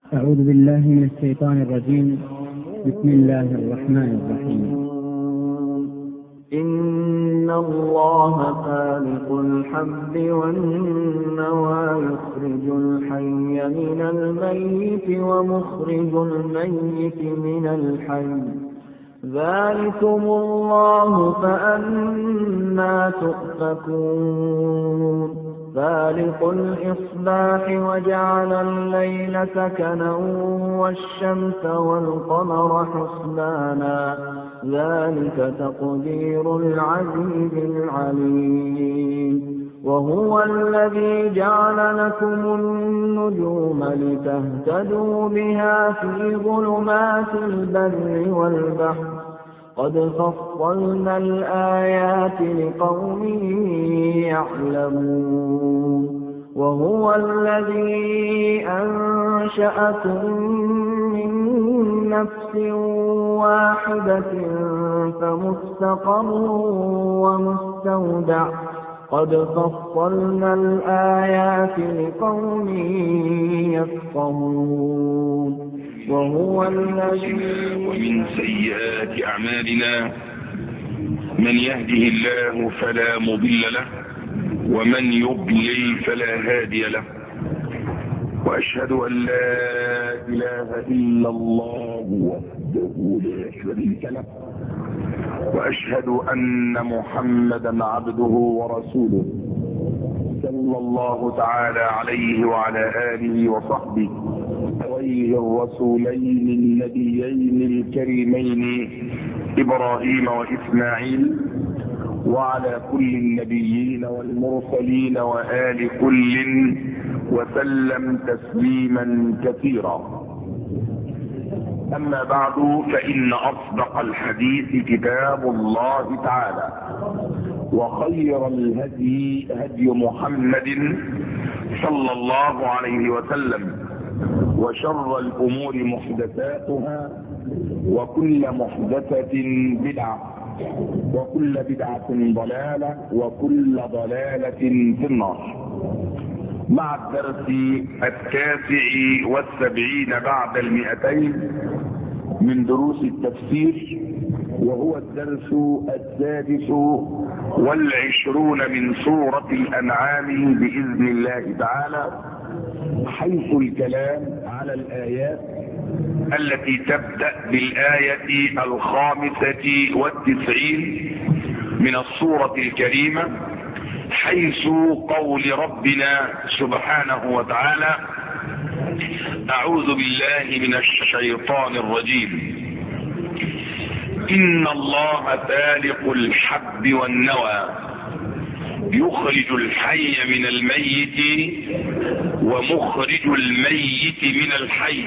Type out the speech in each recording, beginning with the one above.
أعوذ بالله من الشيطان الرجيم بسم الله الرحمن الرحيم إن الله خالق الحب والنوى يخرج الحي من الميت ومخرج الميت من الحي ذلكم الله فأنا تؤفكون فالق الإصباح وجعل الليل سكنا والشمس والقمر حسبانا ذلك تقدير العزيز العليم وهو الذي جعل لكم النجوم لتهتدوا بها في ظلمات البر والبحر قد فصلنا الآيات لقوم يعلمون وهو الذي أنشأكم من نفس واحدة فمستقر ومستودع قد فصلنا الآيات لقوم يفقهون وهو الذي ومن سيئات أعمالنا من يهده الله فلا مضل له ومن يضلل فلا هادي له وأشهد أن لا إله إلا الله وحده لا شريك له وأشهد أن محمدا عبده ورسوله صلى الله تعالى عليه وعلى آله وصحبه وإليه الرسولين النبيين الكريمين إبراهيم وإسماعيل وعلى كل النبيين والمرسلين وآل كل وسلم تسليما كثيرا أما بعد فإن أصدق الحديث كتاب الله تعالى وخير الهدي هدي محمد صلى الله عليه وسلم وشر الأمور محدثاتها وكل محدثة بدعة وكل بدعة ضلالة وكل ضلالة في النار مع الدرس التاسع والسبعين بعد المئتين من دروس التفسير وهو الدرس السادس والعشرون من سورة الأنعام بإذن الله تعالى حيث الكلام على الآيات التي تبدأ بالآية الخامسة والتسعين من السورة الكريمة حيث قول ربنا سبحانه وتعالى أعوذ بالله من الشيطان الرجيم إن الله فالق الحب والنوى يخرج الحي من الميت ومخرج الميت من الحي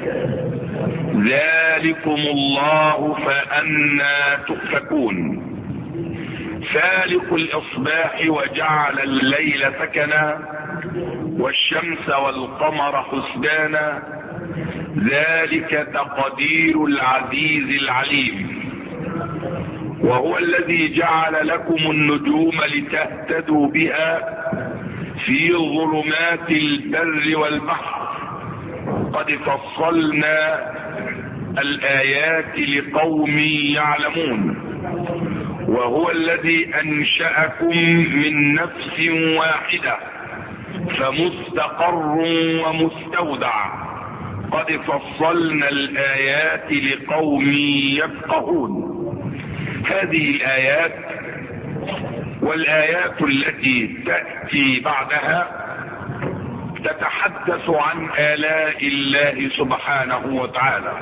ذلكم الله فأنا تؤفكون فالق الإصباح وجعل الليل سكنا والشمس والقمر حسبانا ذلك تقدير العزيز العليم وهو الذي جعل لكم النجوم لتهتدوا بها في ظلمات البر والبحر قد فصلنا الآيات لقوم يعلمون وهو الذي أنشأكم من نفس واحدة فمستقر ومستودع قد فصلنا الآيات لقوم يفقهون هذه الآيات والآيات التي تأتي بعدها تتحدث عن آلاء الله سبحانه وتعالى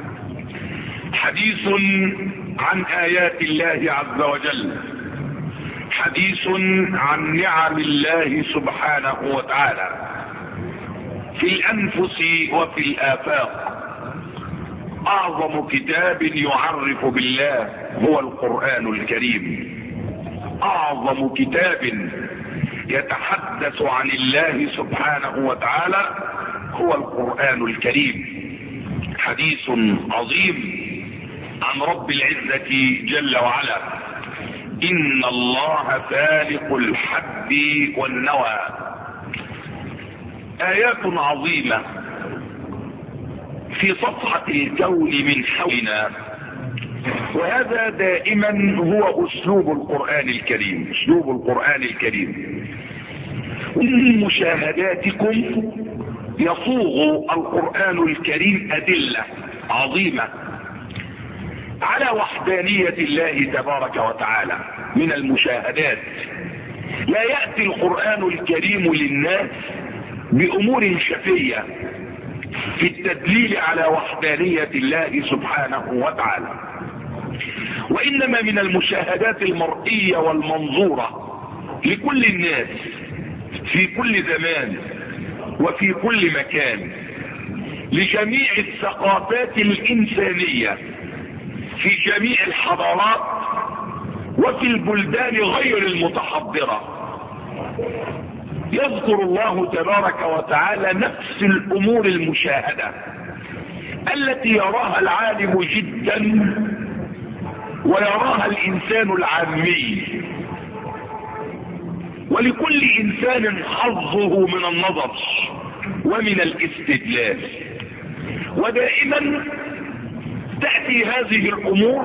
حديث عن آيات الله عز وجل حديث عن نعم الله سبحانه وتعالى في الأنفس وفي الآفاق أعظم كتاب يعرف بالله هو القرآن الكريم أعظم كتاب يتحدث عن الله سبحانه وتعالى هو القرآن الكريم حديث عظيم عن رب العزة جل وعلا إن الله فالق الحب والنوى آيات عظيمة في صفحة الكون من حولنا وهذا دائما هو اسلوب القرآن الكريم اسلوب القرآن الكريم من مشاهداتكم يصوغ القرآن الكريم أدلة عظيمة على وحدانية الله تبارك وتعالى من المشاهدات لا يأتي القرآن الكريم للناس بأمور شفية في التدليل على وحدانية الله سبحانه وتعالى وإنما من المشاهدات المرئية والمنظورة لكل الناس في كل زمان وفي كل مكان لجميع الثقافات الإنسانية في جميع الحضارات وفي البلدان غير المتحضرة يذكر الله تبارك وتعالى نفس الأمور المشاهدة التي يراها العالم جدا ويراها الإنسان العامي ولكل إنسان حظه من النظر ومن الاستدلال ودائما تأتي هذه الأمور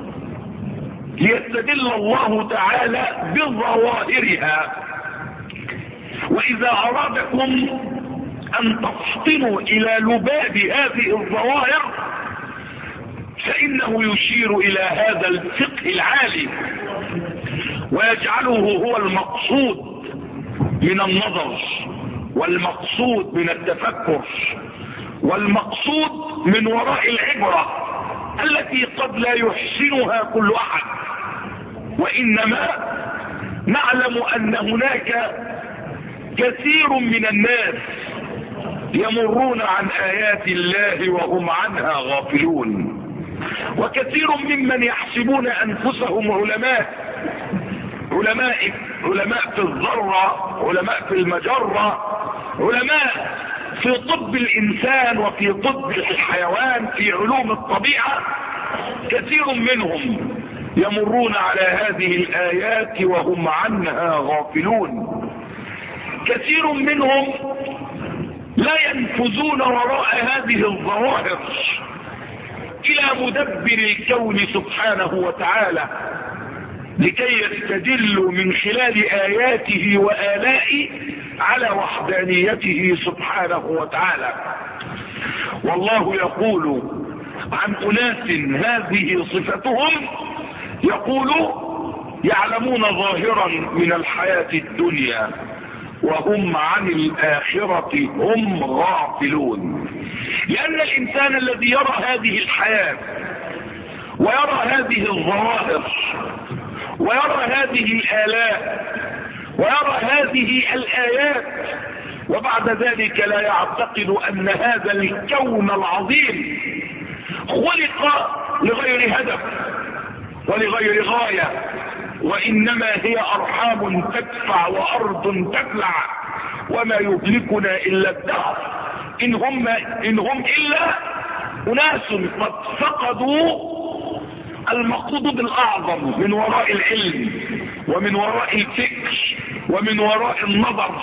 ليستدل الله تعالى بظواهرها وإذا أرادكم أن تفطنوا إلى لباب هذه الظواهر فإنه يشير إلى هذا الفقه العالي ويجعله هو المقصود من النظر والمقصود من التفكر والمقصود من وراء العبرة التي قد لا يحسنها كل أحد وإنما نعلم أن هناك كثير من الناس يمرون عن آيات الله وهم عنها غافلون وكثير ممن يحسبون أنفسهم علماء علماء علماء في الذرة علماء في المجرة علماء في طب الإنسان وفي طب الحيوان في علوم الطبيعة كثير منهم يمرون على هذه الآيات وهم عنها غافلون كثير منهم لا ينفذون وراء هذه الظواهر الى مدبر الكون سبحانه وتعالى لكي يستدلوا من خلال اياته والائه على وحدانيته سبحانه وتعالى والله يقول عن اناس هذه صفتهم يقول يعلمون ظاهرا من الحياة الدنيا وهم عن الآخرة هم غافلون لأن الإنسان الذي يرى هذه الحياة ويرى هذه الظواهر ويرى هذه الآلاء ويرى هذه الآيات وبعد ذلك لا يعتقد أن هذا الكون العظيم خلق لغير هدف ولغير غاية وإنما هي أرحام تدفع وأرض تبلع وما يهلكنا إلا الدهر إن هم, إن هم إلا أناس قد فقدوا المقصود الأعظم من وراء العلم ومن وراء الفكر ومن وراء النظر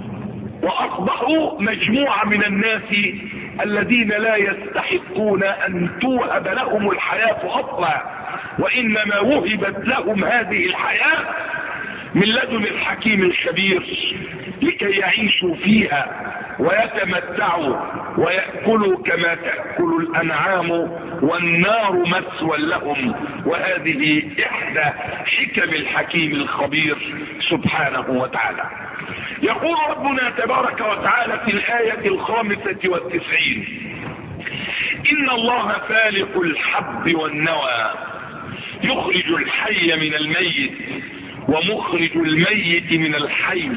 وأصبحوا مجموعة من الناس الذين لا يستحقون أن توهب لهم الحياة أصلا وإنما وهبت لهم هذه الحياة من لدن الحكيم الخبير لكي يعيشوا فيها ويتمتعوا ويأكلوا كما تأكل الأنعام والنار مسوى لهم وهذه إحدى حكم الحكيم الخبير سبحانه وتعالى يقول ربنا تبارك وتعالى في الآية الخامسة والتسعين إن الله فالق الحب والنوى يخرج الحي من الميت ومخرج الميت من الحي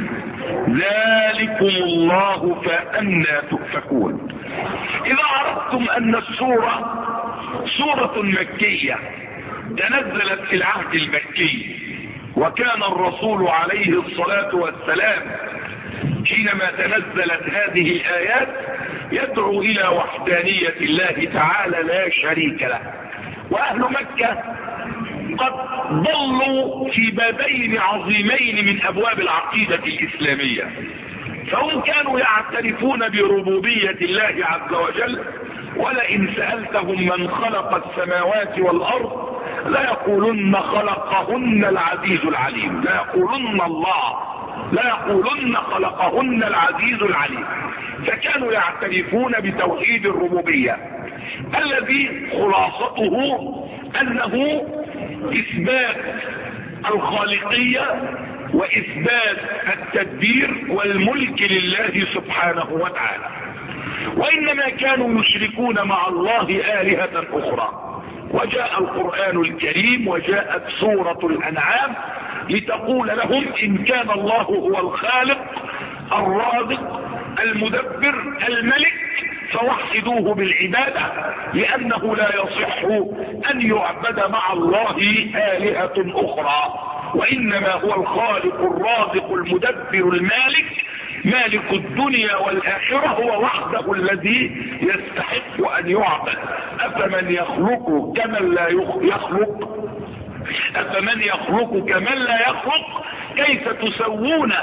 ذلكم الله فأنا تؤفكون إذا عرفتم أن السورة سورة مكية تنزلت في العهد المكي وكان الرسول عليه الصلاة والسلام حينما تنزلت هذه الآيات يدعو إلى وحدانية الله تعالى لا شريك له وأهل مكة قد ضلوا في بابين عظيمين من أبواب العقيدة الإسلامية فهم كانوا يعترفون بربوبية الله عز وجل ولئن سألتهم من خلق السماوات والأرض لا يقولن خلقهن العزيز العليم لا يقولن الله لا يقولن خلقهن العزيز العليم فكانوا يعترفون بتوحيد الربوبية الذي خلاصته انه اثبات الخالقية واثبات التدبير والملك لله سبحانه وتعالى وانما كانوا يشركون مع الله آلهة اخرى وجاء القرآن الكريم وجاءت سورة الانعام لتقول لهم ان كان الله هو الخالق الرازق المدبر الملك فوحدوه بالعبادة لأنه لا يصح أن يعبد مع الله آلهة أخرى وإنما هو الخالق الرازق المدبر المالك مالك الدنيا والآخرة هو وحده الذي يستحق أن يعبد أفمن يخلق كمن لا يخلق أفمن يخلق كمن لا يخلق كيف تسوون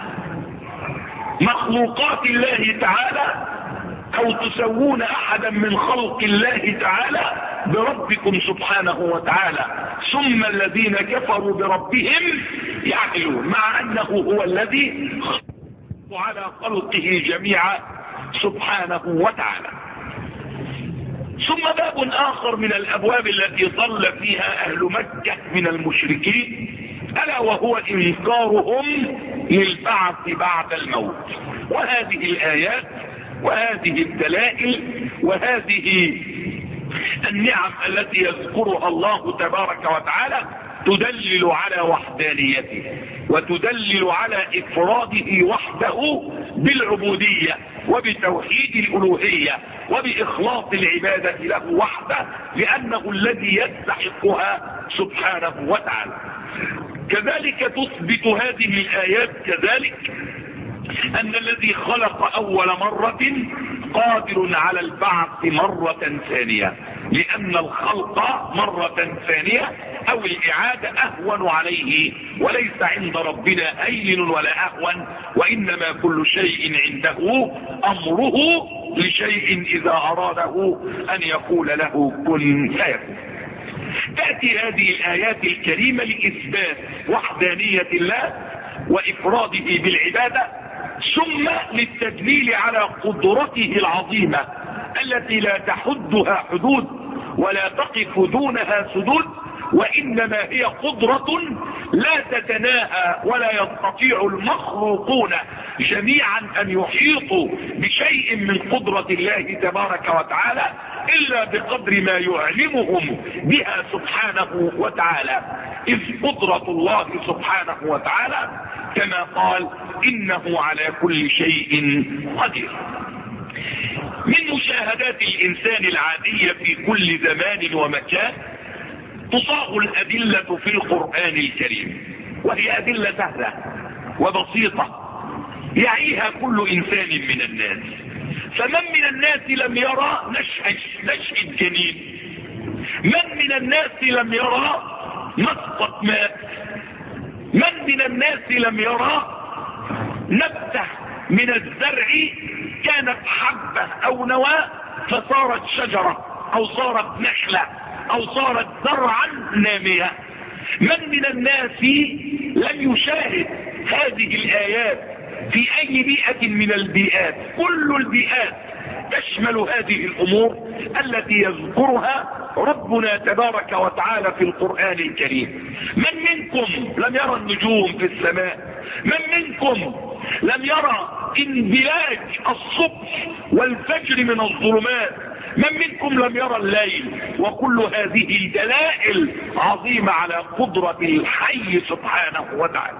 مخلوقات الله تعالى او تسوون احدا من خلق الله تعالى بربكم سبحانه وتعالى ثم الذين كفروا بربهم يعقلون مع انه هو الذي على خلقه جميعا سبحانه وتعالى ثم باب اخر من الابواب التي ضل فيها اهل مكة من المشركين الا وهو انكارهم للبعث بعد الموت وهذه الايات وهذه الدلائل وهذه النعم التي يذكرها الله تبارك وتعالى تدلل على وحدانيته وتدلل على افراده وحده بالعبودية وبتوحيد الالوهية وباخلاص العبادة له وحده لانه الذي يستحقها سبحانه وتعالى كذلك تثبت هذه الايات كذلك ان الذي خلق اول مرة قادر على البعث مرة ثانية لان الخلق مرة ثانية او الاعادة اهون عليه وليس عند ربنا اين ولا اهون وانما كل شيء عنده امره لشيء اذا اراده ان يقول له كن فيكون تأتي هذه الآيات الكريمة لإثبات وحدانية الله وإفراده بالعبادة ثم للتدليل على قدرته العظيمة التي لا تحدها حدود ولا تقف دونها سدود وإنما هي قدرة لا تتناهى ولا يستطيع المخلوقون جميعا أن يحيطوا بشيء من قدرة الله تبارك وتعالى إلا بقدر ما يعلمهم بها سبحانه وتعالى إذ قدرة الله سبحانه وتعالى كما قال إنه على كل شيء قدير من مشاهدات الإنسان العادية في كل زمان ومكان تصاغ الأدلة في القرآن الكريم وهي أدلة سهلة وبسيطة يعيها كل إنسان من الناس فمن من الناس لم يرى نشأ نشأ الجنين من من الناس لم يرى مسقط ماء من من الناس لم يرى نبتة من الزرع كانت حبة او نواة فصارت شجرة او صارت نخلة او صارت زرعا نامية من من الناس لم يشاهد هذه الايات في اي بيئة من البيئات كل البيئات تشمل هذه الامور التي يذكرها ربنا تبارك وتعالى في القرآن الكريم من منكم لم يرى النجوم في السماء من منكم لم يرى انبلاج الصبح والفجر من الظلمات من منكم لم يرى الليل وكل هذه دلائل عظيمة على قدرة الحي سبحانه وتعالى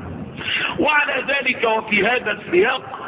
وعلى ذلك وفي هذا السياق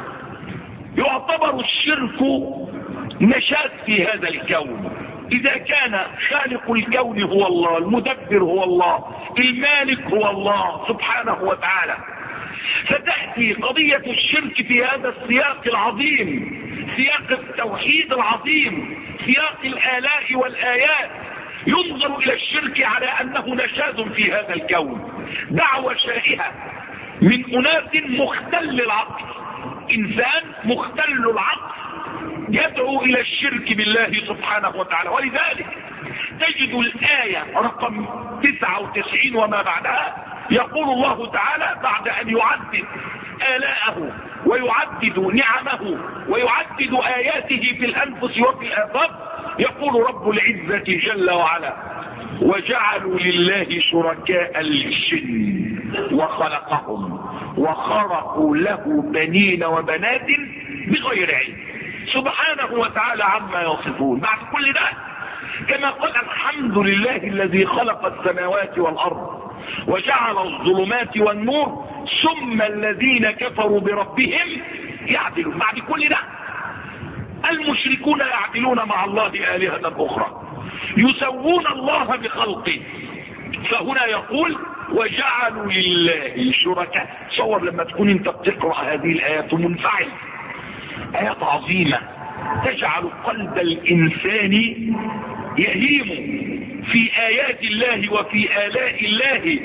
يعتبر الشرك نشاط في هذا الكون اذا كان خالق الكون هو الله المدبر هو الله المالك هو الله سبحانه وتعالى فتأتي قضية الشرك في هذا السياق العظيم سياق التوحيد العظيم سياق الآلاء والآيات ينظر إلى الشرك على أنه نشاز في هذا الكون دعوة شائعة من أناس مختل العقل إنسان مختل العقل يدعو الى الشرك بالله سبحانه وتعالى ولذلك تجد الآية رقم 99 وما بعدها يقول الله تعالى بعد ان يعدد آلاءه ويعدد نعمه ويعدد آياته في الأنفس وفي الآفاق يقول رب العزة جل وعلا وجعلوا لله شركاء الجن وخلقهم وخرقوا له بنين وبنات بغير علم سبحانه وتعالى عما يصفون بعد كل ده كما قال الحمد لله الذي خلق السماوات والأرض وجعل الظلمات والنور ثم الذين كفروا بربهم يعدلون بعد كل ده المشركون يعدلون مع الله آلهة أخرى يسوون الله بخلقه فهنا يقول وجعلوا لله شركاء صور لما تكون انت بتقرأ هذه الآيات منفعل آيات عظيمة تجعل قلب الإنسان يهيم في آيات الله وفي آلاء الله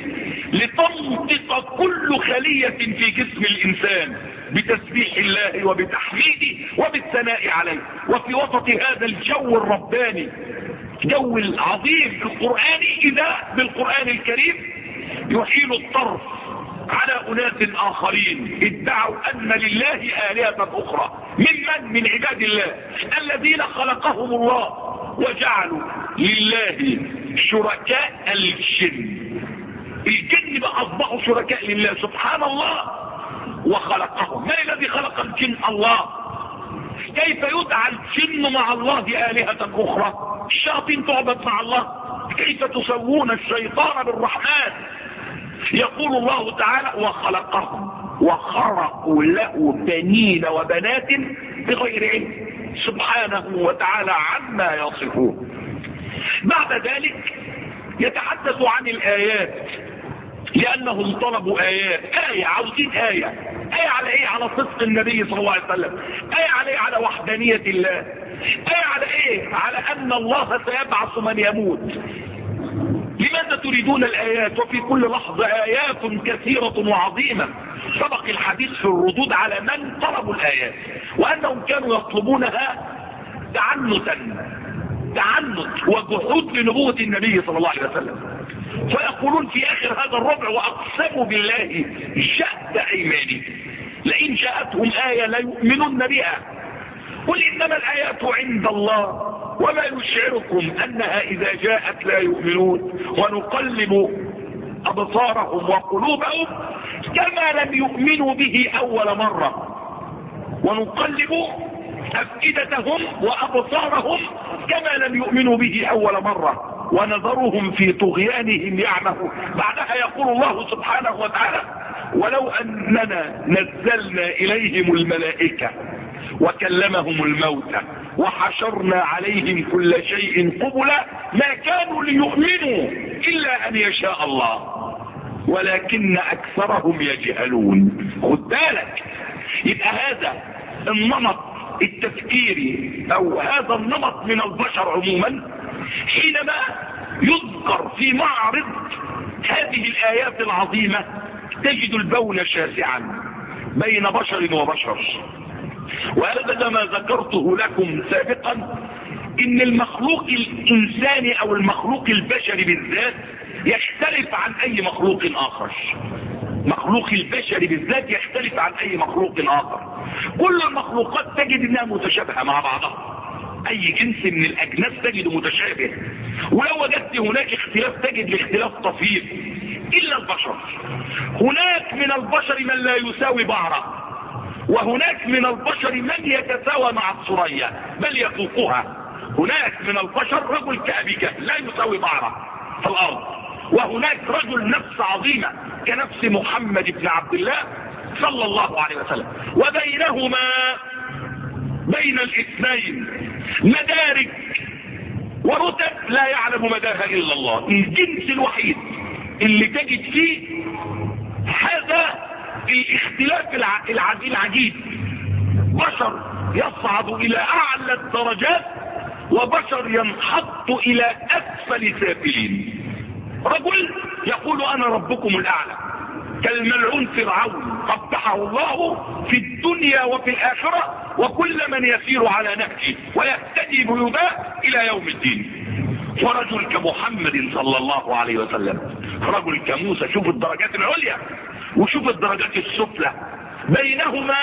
لتنطق كل خلية في جسم الإنسان بتسبيح الله وبتحميده وبالثناء عليه وفي وسط هذا الجو الرباني جو العظيم القرآني إذا بالقرآن الكريم يحيل الطرف على أناس آخرين ادعوا أن لله آلهة أخرى ممن من عباد الله الذين خلقهم الله وجعلوا لله شركاء الجن الجن بقى أصبحوا شركاء لله سبحان الله وخلقهم من الذي خلق الجن الله كيف يدعى الجن مع الله آلهة أخرى الشياطين تعبد مع الله كيف تسوون الشيطان بالرحمن يقول الله تعالى وخلقهم وخرقوا له بنين وبنات بغير علم سبحانه وتعالى عما يصفون بعد ذلك يتحدث عن الآيات لأنهم طلبوا آيات آية عاوزين آية آية على إيه على صدق النبي صلى الله عليه وسلم آية على إيه على وحدانية الله آية على إيه على أن الله سيبعث من يموت لماذا تريدون الآيات وفي كل لحظة آيات كثيرة وعظيمة سبق الحديث في الردود على من طلبوا الآيات وأنهم كانوا يطلبونها تعنتا تعنت وجحود لنبوة النبي صلى الله عليه وسلم فيقولون في آخر هذا الربع وأقسموا بالله جهد أيماني لئن جاءتهم آية ليؤمنن بها قل إنما الآيات عند الله وما يشعركم أنها إذا جاءت لا يؤمنون ونقلب أبصارهم وقلوبهم كما لم يؤمنوا به أول مرة ونقلب أفئدتهم وأبصارهم كما لم يؤمنوا به أول مرة ونذرهم في طغيانهم يعمهون بعدها يقول الله سبحانه وتعالى ولو أننا نزلنا إليهم الملائكة وكلمهم الموتى وحشرنا عليهم كل شيء قبلا ما كانوا ليؤمنوا إلا أن يشاء الله ولكن أكثرهم يجهلون خد بالك يبقى هذا النمط التفكيري أو هذا النمط من البشر عموما حينما يذكر في معرض هذه الآيات العظيمة تجد البون شاسعا بين بشر وبشر وهذا كما ذكرته لكم سابقا ان المخلوق الانساني او المخلوق البشري بالذات يختلف عن اي مخلوق اخر مخلوق البشري بالذات يختلف عن اي مخلوق اخر كل المخلوقات تجد انها متشابهة مع بعضها اي جنس من الاجناس تجد متشابه ولو وجدت هناك اختلاف تجد الاختلاف طفيف الا البشر هناك من البشر من لا يساوي بعضه وهناك من البشر من يتساوى مع الثريا بل يفوقها هناك من البشر رجل كأبي جهل لا يساوي بعضه في الارض وهناك رجل نفس عظيمة كنفس محمد بن عبد الله صلى الله عليه وسلم وبينهما بين الاثنين مدارك ورتب لا يعلم مداها الا الله الجنس الوحيد اللي تجد فيه هذا الاختلاف العجيب العجيب بشر يصعد الى اعلى الدرجات وبشر ينحط الى اسفل سافلين رجل يقول انا ربكم الاعلى كالملعون فرعون قبحه الله في الدنيا وفي الاخرة وكل من يسير على نهجه ويهتدي بهداه الى يوم الدين ورجل كمحمد صلى الله عليه وسلم رجل كموسى شوف الدرجات العليا وشوف الدرجات السفلى بينهما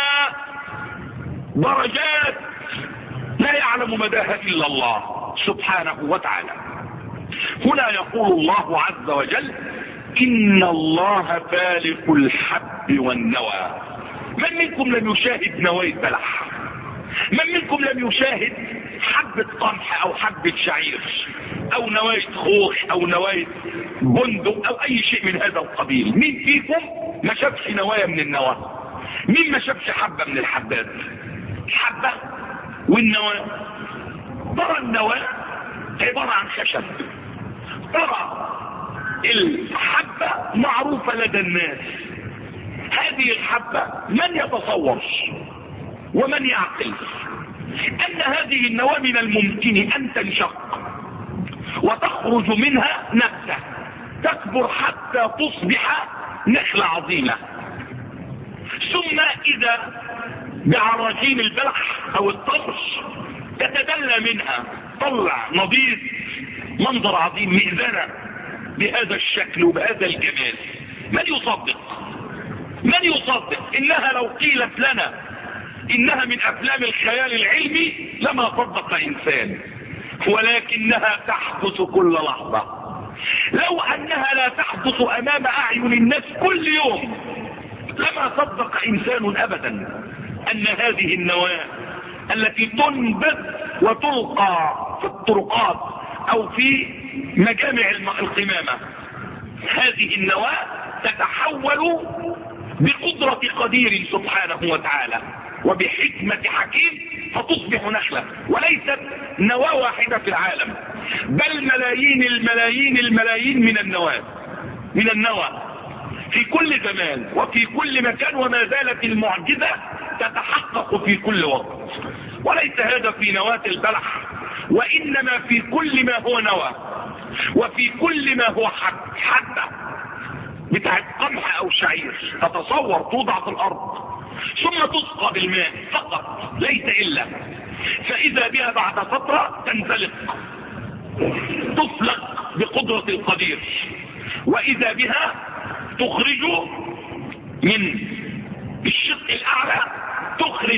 درجات لا يعلم مداها الا الله سبحانه وتعالى هنا يقول الله عز وجل ان الله فالق الحب والنوى من منكم لم يشاهد نواة بلح من منكم لم يشاهد حبة قمح او حبة شعير او نواة خوخ او نواة بندق او اي شيء من هذا القبيل مين فيكم ما شافش نوايا من النواة مين ما شافش حبة من الحبات الحبة والنواة ترى النواة عبارة عن خشب ترى الحبة معروفة لدى الناس هذه الحبة من يتصور ومن يعقل ان هذه النواة من الممكن ان تنشق وتخرج منها نبتة تكبر حتى تصبح نخلة عظيمة ثم اذا بعراجين البلح او الطرش تتدلى منها طلع نضيد منظر عظيم مئذنة بهذا الشكل وبهذا الجمال من يصدق من يصدق انها لو قيلت لنا انها من افلام الخيال العلمي لما صدق انسان ولكنها تحدث كل لحظة لو انها لا تحدث امام اعين الناس كل يوم لما صدق انسان ابدا ان هذه النواة التي تنبت وتلقى في الطرقات او في مجامع القمامة هذه النواة تتحول بقدرة قدير سبحانه وتعالى وبحكمة حكيم فتصبح نخلة وليست نواة واحدة في العالم بل ملايين الملايين الملايين من النواة من النوى في كل زمان وفي كل مكان وما زالت المعجزة تتحقق في كل وقت وليس هذا في نواة البلح وإنما في كل ما هو نوى وفي كل ما هو حب حبة بتاعت قمح او شعير تتصور توضع في الارض ثم تسقى بالماء فقط ليس الا فاذا بها بعد فترة تنزلق تفلق بقدرة القدير واذا بها تخرج من الشق الاعلى تخرج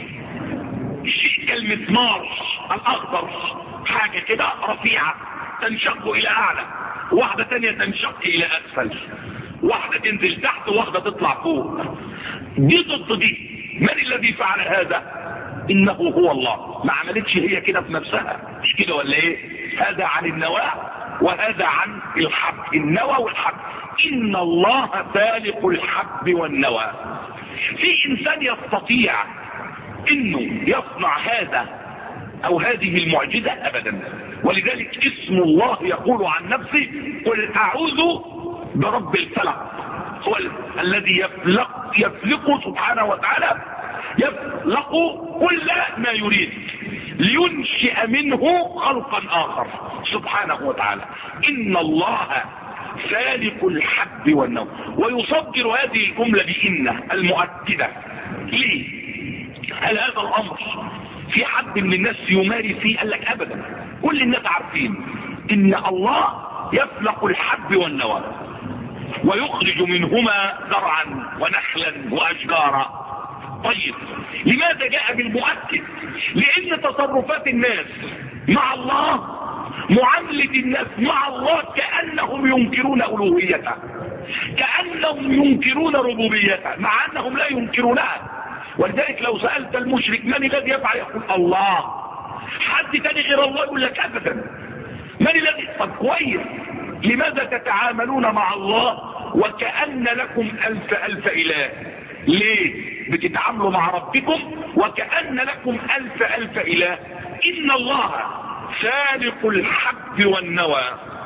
شيء كالمسمار الاخضر حاجة كده رفيعة تنشق الى اعلى واحدة تانية تنشق الى اسفل واحدة تنزل تحت واحدة تطلع فوق دي ضد دي من الذي فعل هذا انه هو الله ما عملتش هي كده في نفسها مش كده ولا ايه هذا عن النواة وهذا عن الحب النوى والحب ان الله فالق الحب والنوى في انسان يستطيع انه يصنع هذا او هذه المعجزة ابدا ولذلك اسم الله يقول عن نفسه قل اعوذ برب الفلق هو الذي يفلق يفلق سبحانه وتعالى يفلق كل ما يريد لينشئ منه خلقا اخر سبحانه وتعالى ان الله فالق الحب والنوم ويصدر هذه الجملة بإن المؤكدة ليه هل هذا الامر في حد من الناس يماري فيه قال لك ابدا كل الناس عارفين ان الله يفلق الحب والنوى ويخرج منهما زرعا ونخلا واشجارا طيب لماذا جاء بالمؤكد لان تصرفات الناس مع الله معاملة الناس مع الله كأنهم ينكرون ألوهيته كأنهم ينكرون ربوبيته مع أنهم لا ينكرونها ولذلك لو سألت المشرك من الذي يفعل يقول الله حد تاني غير الله يقول لك أبدا من الذي طب كويس لماذا تتعاملون مع الله وكأن لكم ألف ألف إله ليه بتتعاملوا مع ربكم وكأن لكم ألف ألف إله إن الله فالق الحب والنوى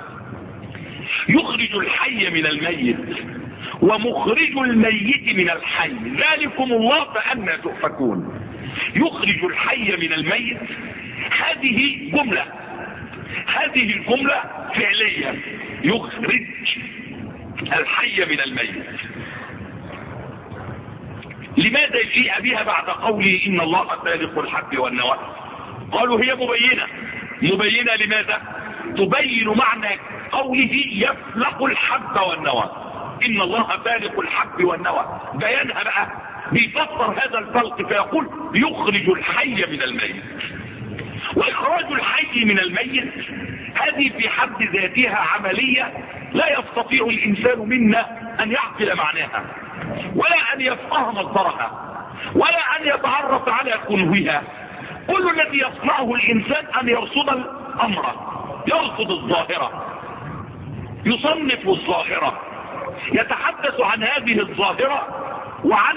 يخرج الحي من الميت ومخرج الميت من الحي ذلكم الله فأنا تؤفكون يخرج الحي من الميت هذه جملة هذه الجملة فعلية يخرج الحي من الميت لماذا جيء بها بعد قوله إن الله فالق الحب والنوى قالوا هي مبينة مبينة لماذا تبين معنى قوله يفلق الحب والنوى إن الله فالق الحب والنوى بيانها بقى بيفسر هذا الفلق فيقول يخرج الحي من الميت وإخراج الحي من الميت هذه في حد ذاتها عملية لا يستطيع الإنسان منا أن يعقل معناها ولا أن يفقه مصدرها ولا أن يتعرف على كنهها كل الذي يصنعه الإنسان أن يرصد الأمر يرصد الظاهرة يصنف الظاهرة يتحدث عن هذه الظاهرة وعن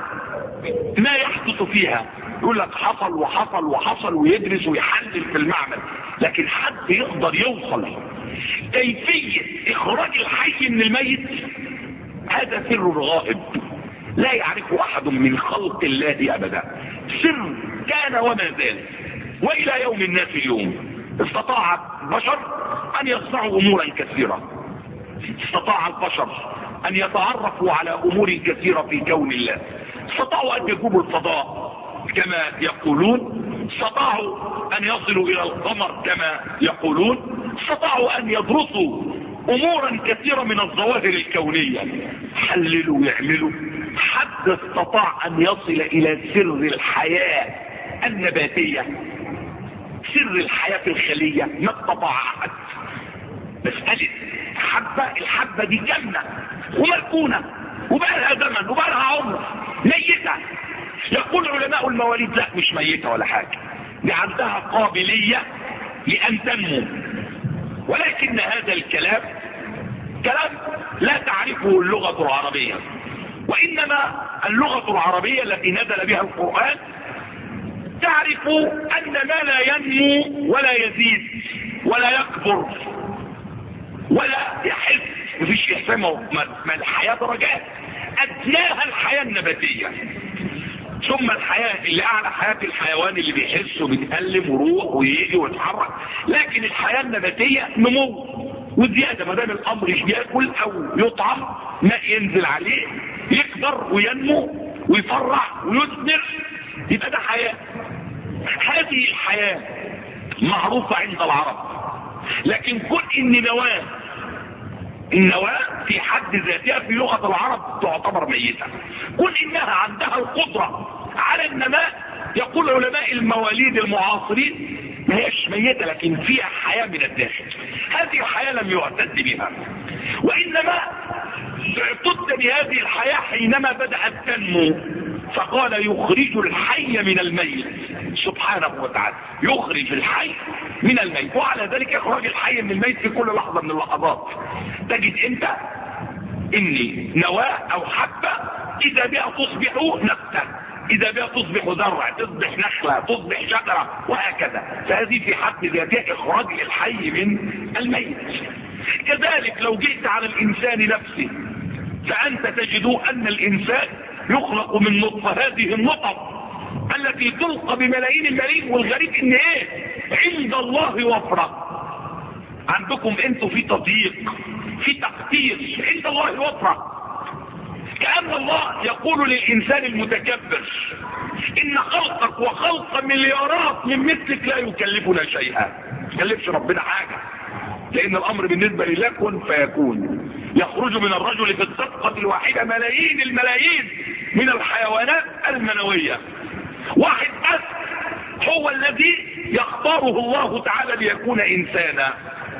ما يحدث فيها يقول لك حصل وحصل وحصل ويدرس ويحلل في المعمل لكن حد يقدر يوصل كيفية اخراج الحي من الميت هذا سر غائب لا يعرفه احد من خلق الله ابدا سر كان وما زال والى يوم الناس اليوم استطاع البشر ان يصنعوا امورا كثيرة استطاع البشر ان يتعرفوا على امور كثيرة في كون الله استطاعوا ان يجوبوا الفضاء كما يقولون استطاعوا ان يصلوا الى القمر كما يقولون استطاعوا ان يدرسوا امورا كثيرة من الظواهر الكونية حللوا ويعملوا حد استطاع ان يصل الى سر الحياة النباتية سر الحياة في الخلية ما استطاع احد مسألة حبة الحبة دي جنة ومركونة وبقى لها زمن وبقى لها عمر ميتة يقول علماء المواليد لا مش ميتة ولا حاجة دي عندها قابلية لأن تنمو ولكن هذا الكلام كلام لا تعرفه اللغة العربية وإنما اللغة العربية التي نزل بها القرآن تعرف أن ما لا ينمو ولا يزيد ولا يكبر ولا يحس مفيش إحسان ما الحياة درجات أدناها الحياة النباتية ثم الحياة اللي أعلى حياة الحيوان اللي بيحس وبيتألم ويروح ويجي ويتحرك لكن الحياة النباتية نمو وزيادة ما دام الأمر بياكل أو يطعم ماء ينزل عليه يكبر وينمو ويفرح ويثمر يبقى ده حياة هذه الحياة معروفة عند العرب لكن كل إن نواة النواة في حد ذاتها في لغة العرب تعتبر ميتة كل إنها عندها القدرة على النماء يقول علماء المواليد المعاصرين ما هيش ميتة لكن فيها حياة من الداخل هذه الحياة لم يعتد بها وإنما اعتد بهذه الحياة حينما بدأت تنمو فقال يخرج الحي من الميت سبحانه وتعالى يخرج الحي من الميت وعلى ذلك اخراج الحي من الميت في كل لحظة من اللحظات تجد انت اني نواة او حبة اذا بها تصبح نبتة اذا بها تصبح ذرع تصبح نخلة تصبح شجرة وهكذا فهذه في حد ذاتها اخراج الحي من الميت كذلك لو جئت على الانسان نفسه فانت تجد ان الانسان يخلق من نطفة هذه النطف التي تلقى بملايين الملايين والغريب ان ايه عند الله وفرة عندكم انتوا في تضييق في تقدير عند الله وفرة كأن الله يقول للإنسان المتكبر إن خلقك وخلق مليارات من مثلك لا يكلفنا شيئا يكلفش ربنا حاجة لأن الأمر بالنسبة لله كن فيكون يخرج من الرجل في الصفقة الواحدة ملايين الملايين من الحيوانات المنوية واحد بس هو الذي يختاره الله تعالى ليكون إنسانا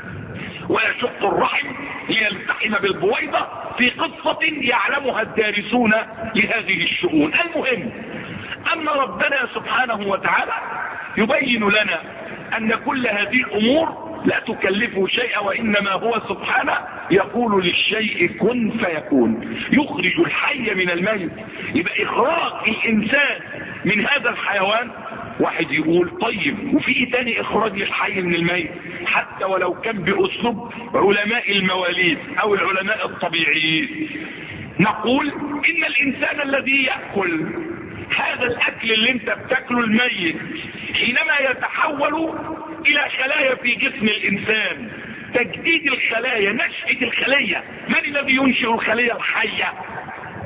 ويشق الرحم ليلتحم بالبويضة في قصة يعلمها الدارسون لهذه الشؤون المهم أن ربنا سبحانه وتعالى يبين لنا أن كل هذه الأمور لا تكلفه شيئا وإنما هو سبحانه يقول للشيء كن فيكون يخرج الحي من الميت يبقى إخراج الإنسان من هذا الحيوان واحد يقول طيب وفي ايه تاني اخراج للحي من الميت حتى ولو كان باسلوب علماء المواليد او العلماء الطبيعيين نقول ان الانسان الذي يأكل هذا الاكل اللي انت بتاكله الميت حينما يتحول الى خلايا في جسم الانسان تجديد الخلايا نشأة الخلية من الذي ينشئ الخلية الحية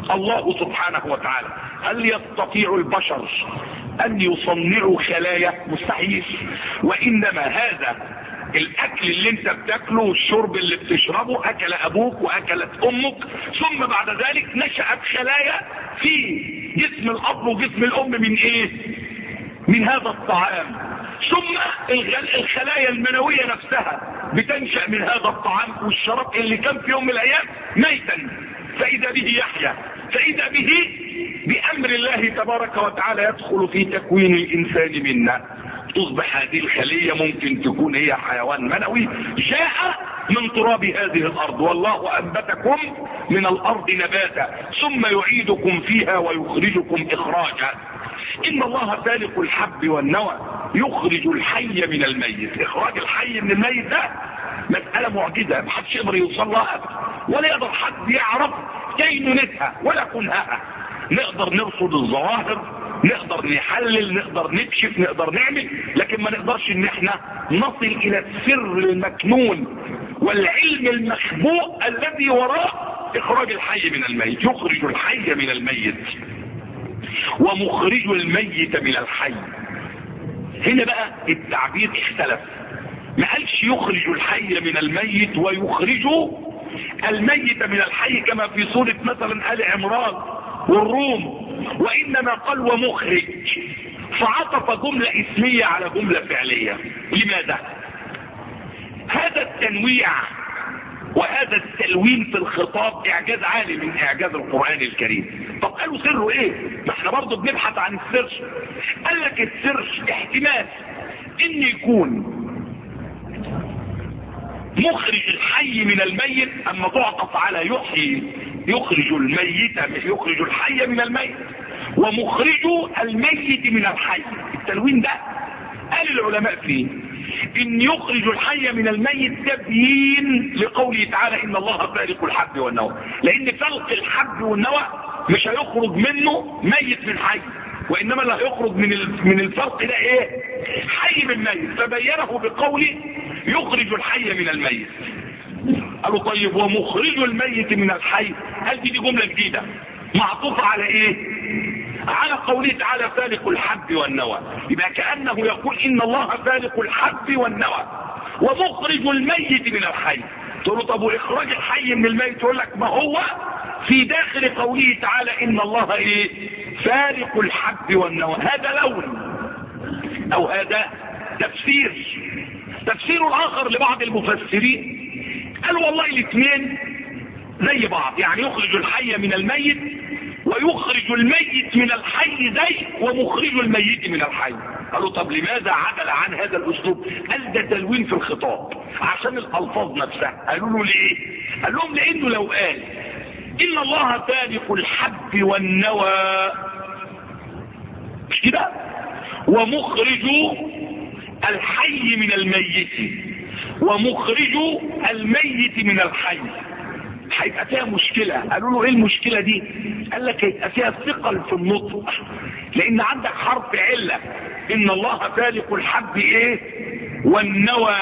الله سبحانه وتعالى هل يستطيع البشر ان يصنعوا خلايا مستحيل وانما هذا الاكل اللي انت بتاكله والشرب اللي بتشربه اكل ابوك واكلت امك ثم بعد ذلك نشأت خلايا في جسم الاب وجسم الام من ايه من هذا الطعام ثم الخلايا المنوية نفسها بتنشأ من هذا الطعام والشراب اللي كان في يوم من الايام ميتا فاذا به يحيا فاذا به بامر الله تبارك وتعالى يدخل في تكوين الانسان منا تصبح هذه الخلية ممكن تكون هي حيوان منوي جاء من تراب هذه الارض والله انبتكم من الارض نباتا ثم يعيدكم فيها ويخرجكم اخراجا ان الله فالق الحب والنوى يخرج الحي من الميت اخراج الحي من الميت ده مسألة معجزة محدش يقدر يوصل لها ولا يقدر حد يعرف كينونتها ولا كنهها نقدر نرصد الظواهر نقدر نحلل نقدر نكشف نقدر نعمل لكن ما نقدرش ان احنا نصل الى السر المكنون والعلم المخبوء الذي وراء اخراج الحي من الميت يخرج الحي من الميت ومخرج الميت من الحي هنا بقى التعبير اختلف ما قالش يخرج الحي من الميت ويخرج الميت من الحي كما في سورة مثلا آل عمران والروم وإنما قال ومخرج فعطف جملة اسمية على جملة فعلية لماذا هذا التنويع وهذا التلوين في الخطاب اعجاز عالي من اعجاز القرآن الكريم طب قالوا سره ايه ما احنا برضه بنبحث عن السر قال لك السر احتمال ان يكون مخرج الحي من الميت اما تعطف على يحيي يخرج الميت يخرج الحي من الميت ومخرج الميت من الحي التلوين ده قال العلماء فيه ان يخرج الحي من الميت تبيين لقوله تعالى ان الله فارق الحب والنوى لان فلق الحب والنوى مش هيخرج منه ميت من حي وانما اللي هيخرج من من الفرق ده ايه حي من ميت فبينه بقوله يخرج الحي من الميت قالوا طيب ومخرج الميت من الحي هل دي, دي جملة جديدة معطوفة على ايه على قوله تعالى فالق الحب والنوى يبقى كأنه يقول ان الله فالق الحب والنوى ومخرج الميت من الحي تقول له طب واخراج الحي من الميت يقول لك ما هو في داخل قوله تعالى ان الله ايه فارق الحب والنوى هذا لون او هذا تفسير تفسير الاخر لبعض المفسرين قالوا والله الاثنين زي بعض يعني يخرج الحي من الميت ويخرج الميت من الحي زي ومخرج الميت من الحي قالوا طب لماذا عدل عن هذا الاسلوب قال ده تلوين في الخطاب عشان الالفاظ نفسها قالوا له ليه قال لهم لانه لو قال ان الله فالق الحب والنوى مش كده ومخرج الحي من الميت ومخرج الميت من الحي هيبقى فيها مشكلة قالوا له ايه المشكلة دي قال لك هيبقى فيها ثقل في النطق لان عندك حرف علة ان الله فالق الحب ايه والنوى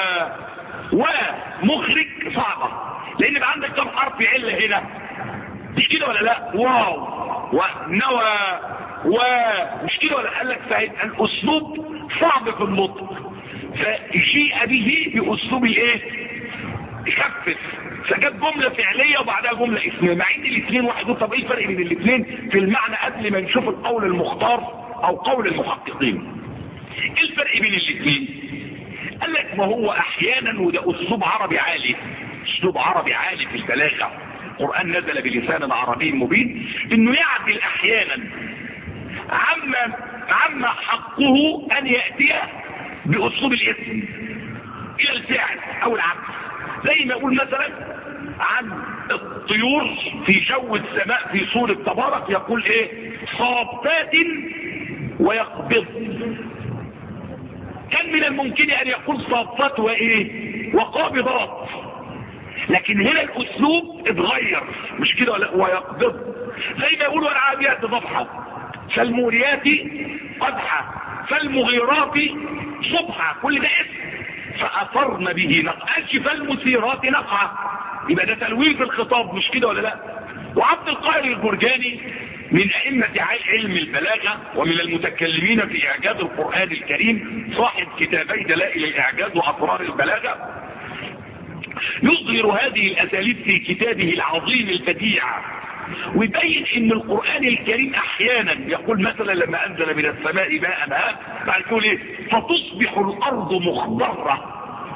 ومخرج صعبة لان بقى عندك كم حرف علة هنا مش كده ولا لا واو ونوى ومش كده ولا قال لك فهيبقى الاسلوب صعب في النطق فجيء به باسلوب ايه يخفف فجاب جملة فعلية وبعدها جملة اسمية مع ان الاثنين واحد طب ايه الفرق بين الاثنين في المعنى قبل ما نشوف القول المختار او قول المحققين ايه الفرق بين الاثنين قال لك ما هو احيانا وده اسلوب عربي عالي اسلوب عربي عالي في البلاغة القرآن نزل بلسان عربي مبين انه يعدل احيانا عما عما حقه ان يأتي باسلوب الاسم الى الفعل او العبد زي ما يقول مثلا عن الطيور في جو السماء في سورة تبارك يقول ايه صافات ويقبض كان من الممكن ان يقول صافات وايه وقابضات لكن هنا الاسلوب اتغير مش كده ولا ويقبض زي ما يقولوا العاديات ضبحة فالموريات قدحة فالمغيرات صبحة كل ده اسم فأثرن به نقع قالش فالمثيرات نقعة يبقى ده تلوين في الخطاب مش كده ولا لا وعبد القاهر الجرجاني من أئمة علم البلاغة ومن المتكلمين في إعجاز القرآن الكريم صاحب كتابي دلائل الإعجاز وأسرار البلاغة يظهر هذه الأساليب في كتابه العظيم البديع ويبين ان القرآن الكريم احيانا يقول مثلا لما انزل من السماء ماء ها بعد يقول ايه فتصبح الارض مخضرة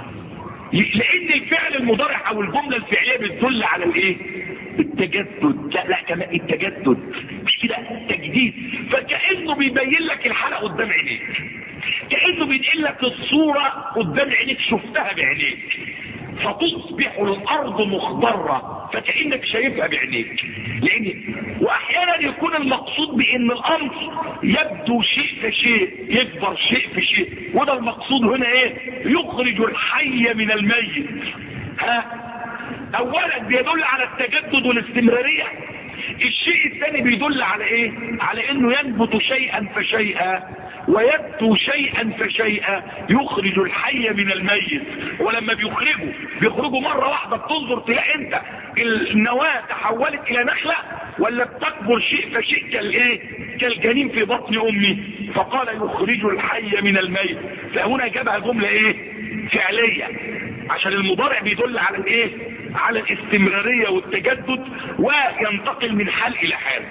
لان الفعل المضارع او الجملة الفعلية بتدل على الايه التجدد لا لا كمان التجدد مش كده تجديد فكأنه بيبين لك الحلقة قدام عينيك كأنه بينقل لك الصورة قدام عينيك شفتها بعينيك فتصبح الارض مخضرة فكأنك شايفها بعينيك لان واحيانا يكون المقصود بان الامر يبدو شيء فشيء يكبر شيء في شيء وده المقصود هنا ايه يخرج الحي من الميت ها اولا بيدل على التجدد والاستمرارية الشيء الثاني بيدل على ايه على انه ينبت شيئا فشيئا ويبدو شيئا فشيئا يخرج الحي من الميت ولما بيخرجوا بيخرجوا مرة واحدة بتنظر تلاقي انت النواة تحولت الى نخلة ولا بتكبر شيء فشيء كالايه كالجنين في بطن امي فقال يخرج الحي من الميت فهنا جابها جملة ايه فعلية عشان المضارع بيدل على الايه على الاستمرارية والتجدد وينتقل من حال الى حال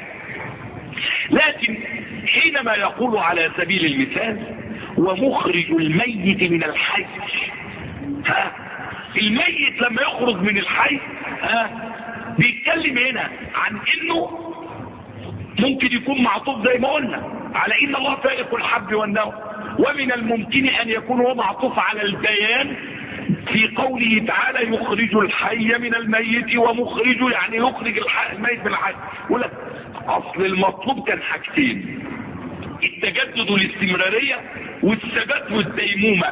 لكن حينما يقول على سبيل المثال ومخرج الميت من الحي ها الميت لما يخرج من الحي ها بيتكلم هنا عن انه ممكن يكون معطوف زي ما قلنا على ان الله فائق الحب والنوى ومن الممكن ان يكون هو معطوف على البيان في قوله تعالى يخرج الحي من الميت ومخرج يعني يخرج الحي الميت من الحي يقول لك اصل المطلوب كان حاجتين التجدد والاستمرارية والثبات والديمومة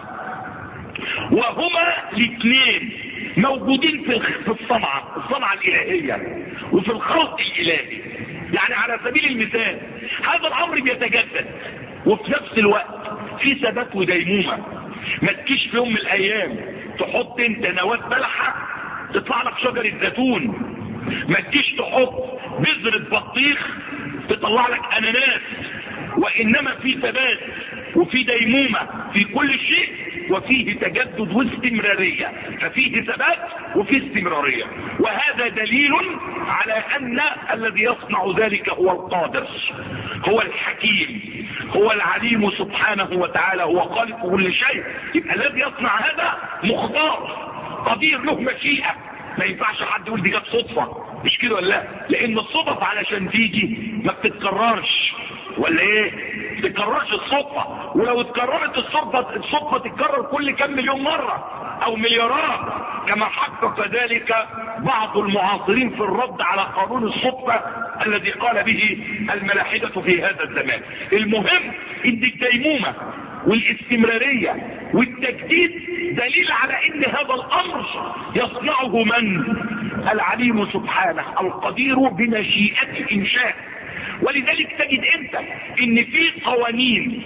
وهما الاثنين موجودين في الصنعة الصنعة الالهية وفي الخلق الالهي يعني على سبيل المثال هذا الامر بيتجدد وفي نفس الوقت في ثبات وديمومة ما تجيش في يوم من الايام تحط انت نواة بلحة تطلع لك شجرة زيتون ما تجيش تحط بذرة بطيخ تطلع لك اناناس وانما في ثبات وفي ديمومة في كل شيء وفيه تجدد واستمرارية ففيه ثبات وفيه استمرارية وهذا دليل على ان الذي يصنع ذلك هو القادر هو الحكيم هو العليم سبحانه وتعالى هو خالق كل شيء يبقى الذي يصنع هذا مختار قدير له مشيئة ما ينفعش حد يقول دي جت صدفة مش كده ولا لا لان الصدف علشان تيجي ما بتتكررش ولا ايه تتكررش الصدفة ولو اتكررت الصدفة الصدفة تتكرر كل كم مليون مرة او مليارات كما حقق ذلك بعض المعاصرين في الرد على قانون الصدفة الذي قال به الملاحدة في هذا الزمان المهم ان الديمومة والاستمرارية والتجديد دليل على ان هذا الامر يصنعه من العليم سبحانه القدير بمشيئة الانشاء ولذلك تجد انت ان في قوانين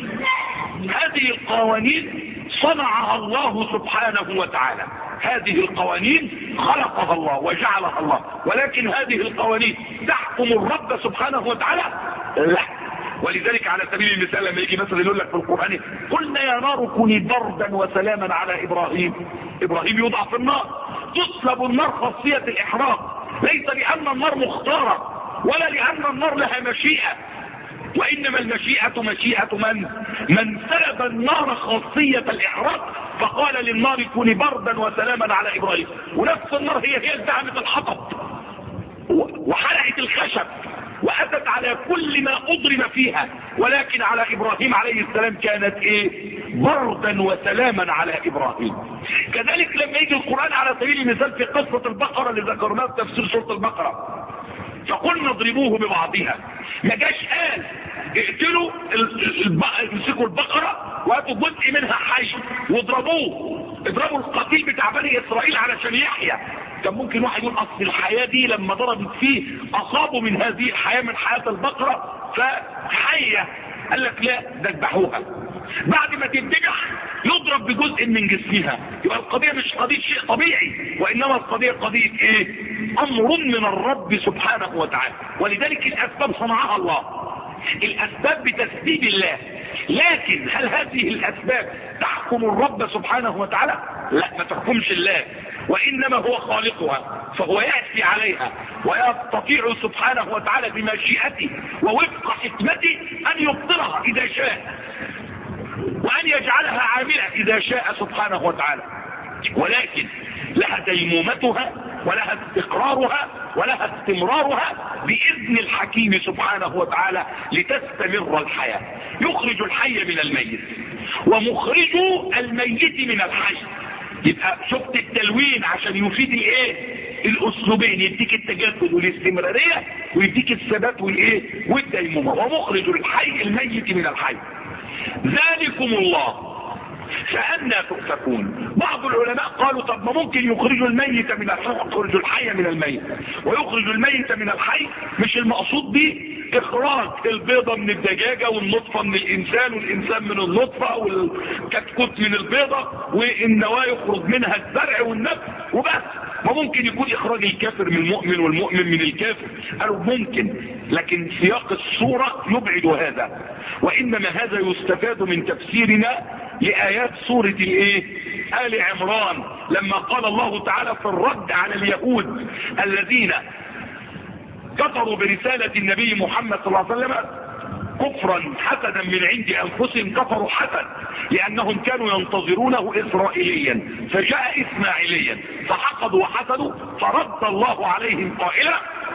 هذه القوانين صنعها الله سبحانه وتعالى هذه القوانين خلقها الله وجعلها الله ولكن هذه القوانين تحكم الرب سبحانه وتعالى لا ولذلك على سبيل المثال لما يجي مثلا يقول لك في القرآن قلنا يا نار كوني بردا وسلاما على إبراهيم إبراهيم يوضع في النار تصلب النار خاصية الإحراق ليس لأن النار مختارة ولا لأن النار لها مشيئة وإنما المشيئة مشيئة من من سلب النار خاصية الإحراق فقال للنار كوني بردا وسلاما على إبراهيم ونفس النار هي هي التهمت الحطب وحرقت الخشب وأتت على كل ما أضرم فيها ولكن على إبراهيم عليه السلام كانت إيه بردا وسلاما على إبراهيم كذلك لما يجي القرآن على سبيل المثال في قصة البقرة اللي ذكرناها في تفسير سورة البقرة فقلنا اضربوه ببعضها ما جاش قال اقتلوا امسكوا البقرة وهاتوا جزء منها حي واضربوه اضربوا القتيل بتاع بني اسرائيل علشان يحيى كان ممكن واحد يقول اصل الحياة دي لما ضربت فيه اصابوا من هذه الحياة من حياة البقرة فحية قال لك لا ده اذبحوها بعد ما تذبح يضرب بجزء من جسمها يبقى القضية مش قضية شيء طبيعي وإنما القضية قضية إيه امر من الرب سبحانه وتعالى ولذلك الاسباب صنعها الله الاسباب بتسديد الله لكن هل هذه الاسباب تحكم الرب سبحانه وتعالى لا ما تحكمش الله وانما هو خالقها فهو يأتي عليها ويستطيع سبحانه وتعالى بمشيئته ووفق حكمته ان يبطلها اذا شاء وان يجعلها عاملة اذا شاء سبحانه وتعالى ولكن لها ديمومتها ولها استقرارها ولها استمرارها بإذن الحكيم سبحانه وتعالى لتستمر الحياة يخرج الحي من الميت ومخرج الميت من الحي يبقى شفت التلوين عشان يفيد الايه الاسلوبين يديك التجدد والاستمرارية ويديك الثبات والايه والديمومة ومخرج الحي الميت من الحي ذلكم الله فأنا تؤفكون بعض العلماء قالوا طب ما ممكن يخرجوا الميت من الحي يخرجوا الحي من الميت ويخرج الميت من الحي مش المقصود به اخراج البيضة من الدجاجة والنطفة من الانسان والانسان من النطفة والكتكوت من البيضة والنواة يخرج منها الزرع والنبت وبس ما ممكن يكون اخراج الكافر من المؤمن والمؤمن من الكافر قالوا ممكن لكن سياق الصورة يبعد هذا وانما هذا يستفاد من تفسيرنا لآيات سورة الايه آل عمران لما قال الله تعالى في الرد على اليهود الذين كفروا برسالة النبي محمد صلى الله عليه وسلم كفرا حسدا من عند انفسهم كفروا حسد لانهم كانوا ينتظرونه اسرائيليا فجاء اسماعيليا فحقدوا وحسدوا فرد الله عليهم قائلا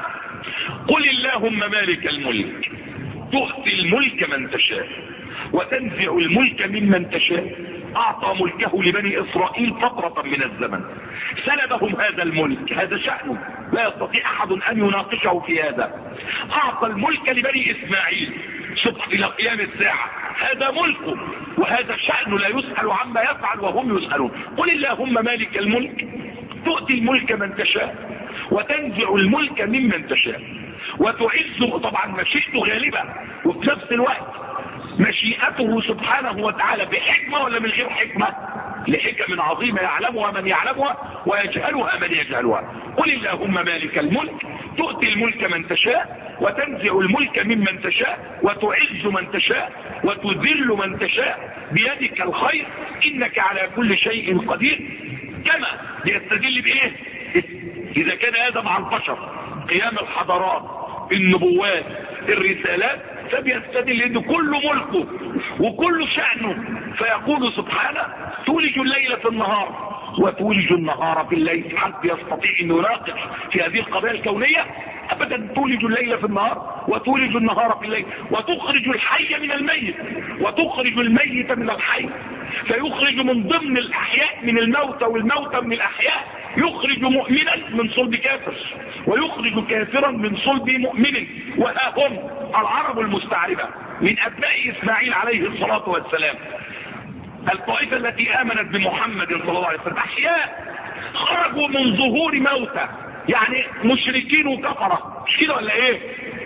قل اللهم مالك الملك تؤتي الملك من تشاء وتنزع الملك ممن تشاء اعطى ملكه لبني اسرائيل فترة من الزمن سلبهم هذا الملك هذا شأنه لا يستطيع احد ان يناقشه في هذا اعطى الملك لبني اسماعيل صبح الى قيام الساعة هذا ملكه وهذا شأنه لا يسأل عما يفعل وهم يسألون قل اللهم مالك الملك تؤتي الملك من تشاء وتنزع الملك ممن تشاء وتعز طبعا مشيئته غالبة وفي نفس الوقت مشيئته سبحانه وتعالى بحكمة ولا من غير حكمة لحكم عظيمة يعلمها من يعلمها ويجهلها من يجهلها قل اللهم مالك الملك تؤتي الملك من تشاء وتنزع الملك ممن تشاء وتعز من تشاء وتذل من تشاء بيدك الخير انك على كل شيء قدير كما ليستدل بايه اذا كان هذا مع البشر قيام الحضارات النبوات الرسالات فبيستدل ان كل ملكه وكل شأنه فيقول سبحانه تولج الليل في النهار وتولج النهار في الليل حد يستطيع ان يناقش في هذه القضايا الكونية ابدا تولج الليل في النهار وتولج النهار في الليل وتخرج الحي من الميت وتخرج الميت من الحي فيخرج من ضمن الاحياء من الموتى والموتى من الاحياء يخرج مؤمنا من صلب كافر ويخرج كافرا من صلب مؤمن وها هم العرب المستعربة من ابناء اسماعيل عليه الصلاة والسلام الطائفة التي امنت بمحمد صلى الله عليه وسلم احياء خرجوا من ظهور موتى يعني مشركين وكفرة مش كده ولا ايه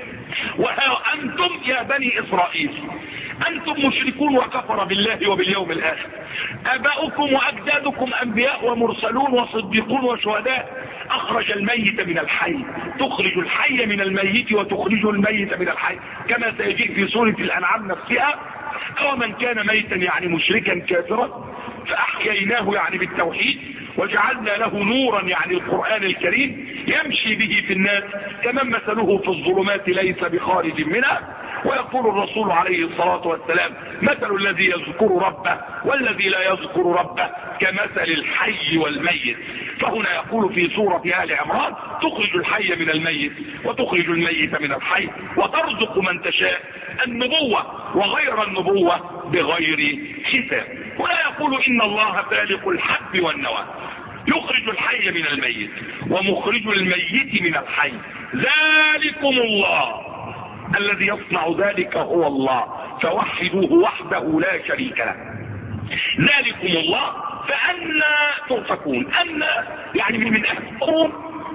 وها انتم يا بني اسرائيل انتم مشركون وكفر بالله وباليوم الاخر اباؤكم واجدادكم انبياء ومرسلون وصديقون وشهداء اخرج الميت من الحي تخرج الحي من الميت وتخرج الميت من الحي كما سيجيء في سورة الانعام نفسها او من كان ميتا يعني مشركا كافرا فاحييناه يعني بالتوحيد وجعلنا له نورا يعني القرآن الكريم يمشي به في الناس كمن مثله في الظلمات ليس بخارج منها ويقول الرسول عليه الصلاة والسلام مثل الذي يذكر ربه والذي لا يذكر ربه كمثل الحي والميت فهنا يقول في سورة آل عمران تخرج الحي من الميت وتخرج الميت من الحي وترزق من تشاء النبوة وغير النبوة بغير حساب ولا يقول إن الله فالق الحب والنوى يخرج الحي من الميت ومخرج الميت من الحي ذلكم الله الذي يصنع ذلك هو الله فوحدوه وحده لا شريك له ذلكم الله فأنا تؤفكون أن يعني من أهل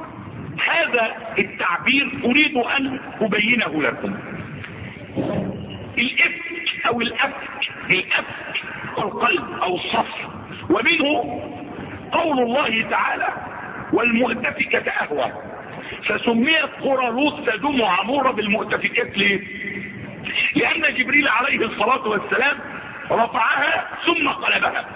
هذا التعبير أريد أن أبينه لكم الإفك أو الأفك الأفك القلب أو الصف ومنه قول الله تعالى والمؤتفكة أهوى فسميت قرى لوط سدوم وعمورة بالمؤتفكات ليه لان جبريل عليه الصلاة والسلام رفعها ثم قلبها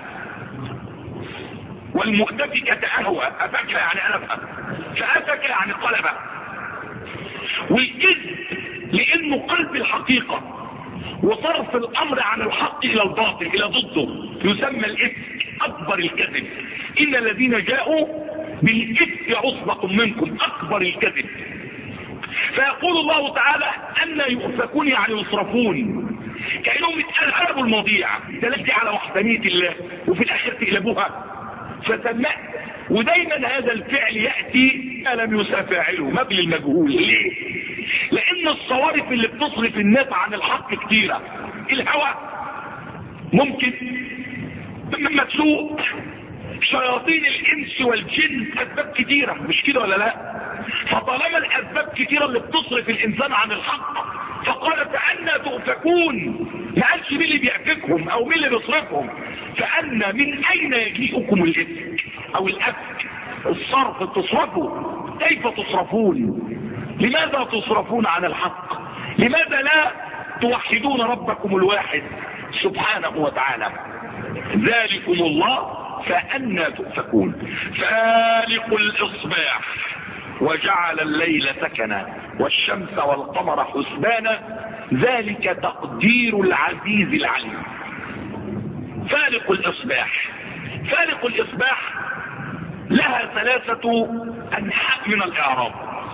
والمؤتفكة اهوى افك يعني انا افهم فافك يعني قلبها والكذب لانه قلب الحقيقة وصرف الامر عن الحق الى الباطل الى ضده يسمى الافك اكبر الكذب ان الذين جاءوا بالافك عصبة منكم اكبر الكذب فيقول الله تعالى ان يؤفكون يعني يصرفون كأنهم اتقلبوا المضيع تلقي على وحدانية الله وفي الاخر تقلبوها فسمع ودايما هذا الفعل يأتي ألم يسافعله مبل المجهول ليه لان الصوارف اللي بتصرف الناس عن الحق كتيرة الهوى ممكن لما تسوق شياطين الانس والجن اسباب كتيرة مش كده ولا لا فطالما الاسباب كتيرة اللي بتصرف الانسان عن الحق فقال فأنا تؤفكون ما قالش مين اللي بيأفكهم او مين اللي بيصرفهم فأنا من اين يجيئكم الافك او الافك الصرف تصرفوا كيف تصرفون لماذا تصرفون عن الحق لماذا لا توحدون ربكم الواحد سبحانه وتعالى ذلكم الله فأنا تؤفكون فالق الإصباح وجعل الليل سكنا والشمس والقمر حسبانا ذلك تقدير العزيز العليم فالق الإصباح فالق الإصباح لها ثلاثة أنحاء من الإعراب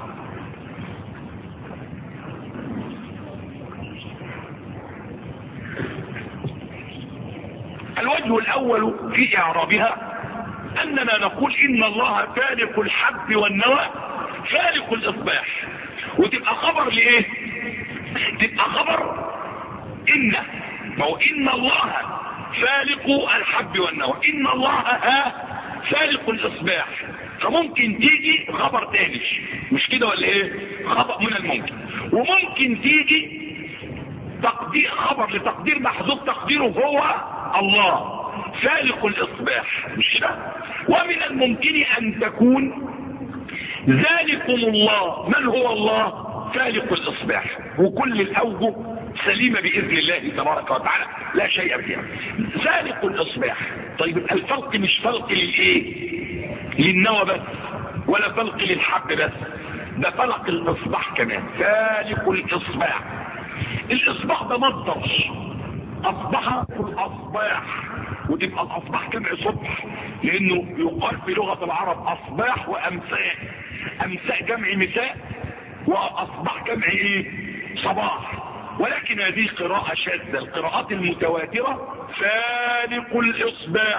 الوجه الأول في إعرابها أننا نقول إن الله فالق الحب والنوى فالق الإصباح وتبقى خبر لإيه تبقى خبر إن ما هو إن الله فالق الحب والنوى إن الله ها فالق الإصباح فممكن تيجي خبر تاني مش كده ولا ايه خبر من الممكن وممكن تيجي تقدير خبر لتقدير محذوف تقديره هو الله فالق الإصباح مش ده ومن الممكن أن تكون ذلكم الله من هو الله فالق الإصباح وكل الأوجه سليمة بإذن الله تبارك وتعالى لا شيء فيها ذلك الإصباح طيب الفلق مش فلق للإيه للنوى بس ولا فلق للحب بس ده فلق الإصباح كمان فالق الإصباح الإصباح ده مصدر أصبح الأصباح وتبقى الأصباح جمع صبح لأنه يقال في لغة العرب أصباح وأمساء أمساء جمع مساء وأصبح جمع إيه صباح ولكن هذه قراءة شاذة القراءات المتواترة فالق الإصباح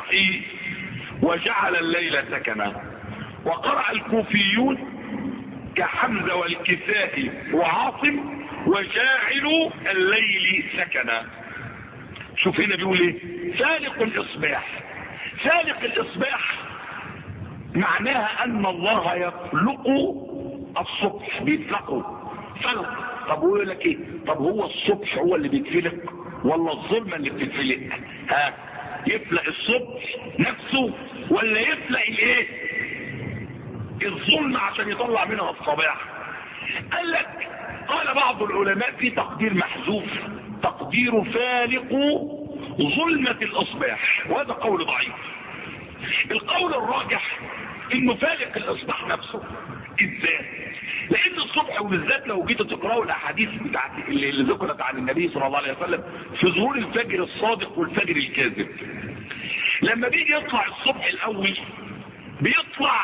وجعل الليل سكنا وقرأ الكوفيون كحمزة والكساء وعاصم وجاعل الليل سكنا شوف هنا بيقول ايه فالق الإصباح فالق الإصباح معناها أن الله يخلق الصبح بيفلقه فلق طب هو يقول لك ايه طب هو الصبح هو اللي بيتفلق ولا الظلمة اللي بتتفلق ها يفلق الصبح نفسه ولا يفلق الايه الظلمة عشان يطلع منها الصباح قال لك قال بعض العلماء في تقدير محذوف تقدير فالق ظلمة الاصباح وهذا قول ضعيف القول الراجح انه فالق الاصباح نفسه ازاي لان الصبح وبالذات لو جيتوا تقراوا الاحاديث بتاعت اللي اللي ذكرت عن النبي صلى الله عليه وسلم في ظهور الفجر الصادق والفجر الكاذب لما بيجي يطلع الصبح الاول بيطلع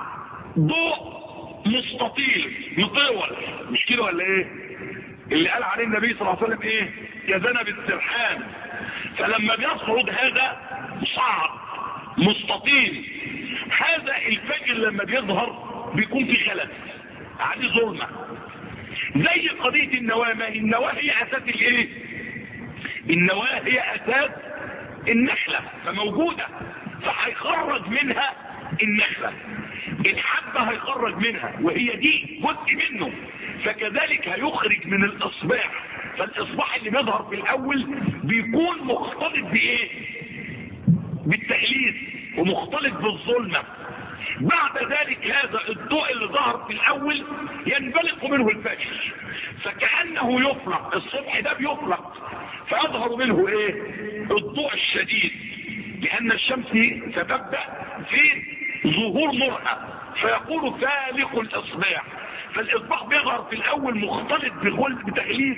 ضوء مستطيل مطول مش كده ولا ايه اللي قال عليه النبي صلى الله عليه وسلم ايه كذنب السرحان فلما بيخرج هذا صعب مستطيل هذا الفجر لما بيظهر بيكون في خلل عادي ظلمة زي قضية النواة ما النواة هي اساس الايه النواة هي اساس النخلة فموجودة فهيخرج منها النخلة الحبة هيخرج منها وهي دي جزء منه فكذلك هيخرج من الاصباح فالاصباح اللي بيظهر في الاول بيكون مختلط بايه بالتأليس ومختلط بالظلمة بعد ذلك هذا الضوء اللي ظهر في الاول ينبلق منه الفجر فكأنه يفلق الصبح ده بيفلق فيظهر منه ايه الضوء الشديد لان الشمس ستبدأ في ظهور نورها فيقول فالق الاصباح فالاصباح بيظهر في الاول مختلط بغل بتغليف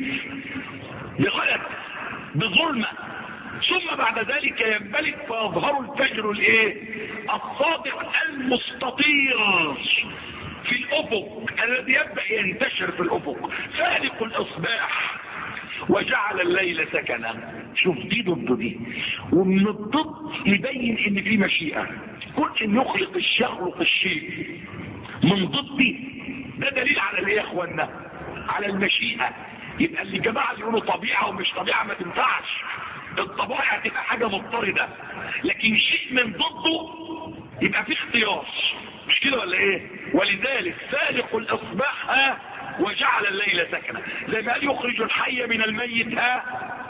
بغلط بظلمة ثم بعد ذلك ينبلق فيظهر الفجر الايه الصادق المستطير في الافق الذي يبدأ ينتشر في الافق فالق الاصباح وجعل الليل سكنا شوف دي ضد دي ومن الضد يبين ان في مشيئة كل ان يخلق يخلق الشيء من ضد دي ده دليل على الايه يا اخوانا على المشيئة يبقى اللي جماعة يقولوا طبيعة ومش طبيعة ما تنفعش الطبيعة هتبقى حاجة مضطردة لكن شيء من ضده يبقى في اختيار مش كده ولا ايه ولذلك فالق الاصباح ها وجعل الليل سكنا زي ما قال يخرج الحي من الميت ها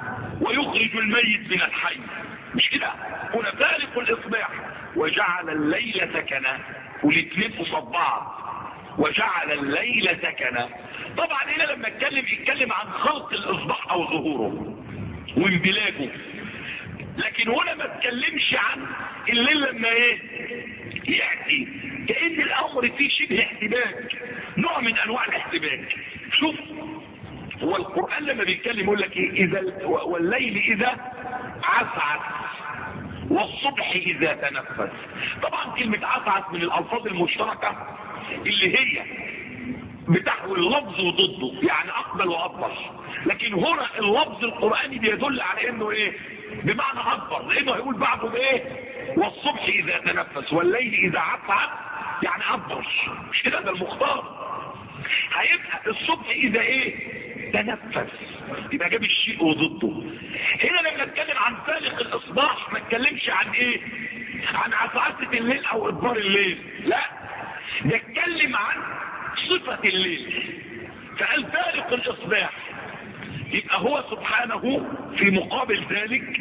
ويخرج الميت من الحي مش كده هنا فالق الاصباح وجعل الليل سكنا والاثنين قصاد بعض وجعل الليل سكنا طبعا هنا لما اتكلم يتكلم عن خلق الاصباح او ظهوره وانبلاجه لكن هنا ما اتكلمش عن الليل لما ايه يأتي كأن الامر فيه شبه احتباك نوع من انواع الاحتباك شوف هو القرآن لما بيتكلم يقول لك ايه اذا والليل اذا عسعس والصبح اذا تنفس طبعا كلمة عسعس من الالفاظ المشتركة اللي هي بتحوي اللفظ وضده يعني اقبل واكبر لكن هنا اللفظ القرآني بيدل على انه ايه بمعنى اكبر لانه هيقول بعده ايه والصبح اذا تنفس والليل اذا عطعت يعني اكبر مش كده ده المختار هيبقى الصبح اذا ايه تنفس يبقى جاب الشيء وضده هنا لما اتكلم عن فالق الاصباح ما اتكلمش عن ايه عن عسعسة الليل او ادبار الليل لا ده اتكلم عن صفة الليل فقال فالق الاصباح يبقى هو سبحانه في مقابل ذلك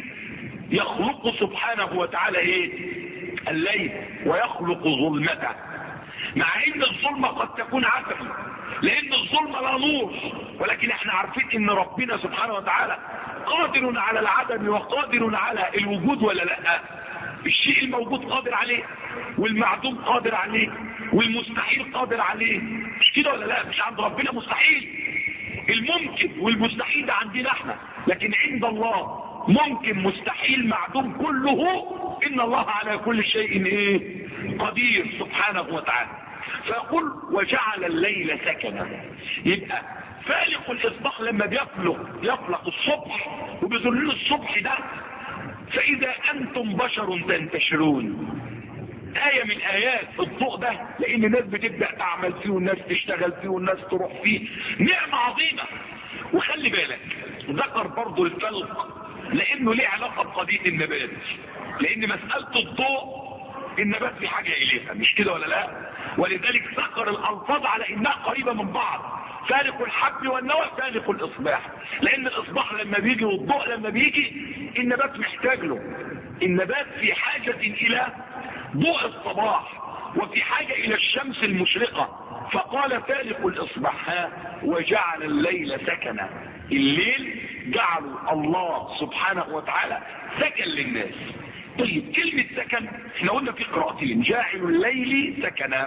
يخلق سبحانه وتعالى ايه الليل ويخلق ظلمته مع ان الظلمة قد تكون عسل لان الظلمة لا نور ولكن احنا عارفين ان ربنا سبحانه وتعالى قادر على العدم وقادر على الوجود ولا لا الشيء الموجود قادر عليه والمعدوم قادر عليه والمستحيل قادر عليه مش كده ولا لا مش عند ربنا مستحيل الممكن والمستحيل ده عندنا احنا لكن عند الله ممكن مستحيل معدوم كله ان الله على كل شيء ايه قدير سبحانه وتعالى فيقول وجعل الليل سكنا يبقى فالق الاصباح لما بيفلق يفلق الصبح وبذلل الصبح ده فاذا انتم بشر تنتشرون آية من آيات الضوء ده لأن الناس بتبدأ تعمل فيه والناس تشتغل فيه والناس تروح فيه نعمة عظيمة وخلي بالك ذكر برضو الفلق لأنه ليه علاقة بقضية النبات لأن مسألة الضوء النبات في حاجة إليها مش كده ولا لا ولذلك ذكر الألفاظ على إنها قريبة من بعض فالق الحبل والنوى فالق الإصباح لأن الإصباح لما بيجي والضوء لما بيجي النبات محتاج له النبات في حاجة إلى ضوء الصباح وفي حاجة إلى الشمس المشرقة فقال فالق الإصباح وجعل الليل سكنا الليل جعله الله سبحانه وتعالى سكن للناس طيب كلمة سكن احنا قلنا في قراءتين جاعل الليل سكنا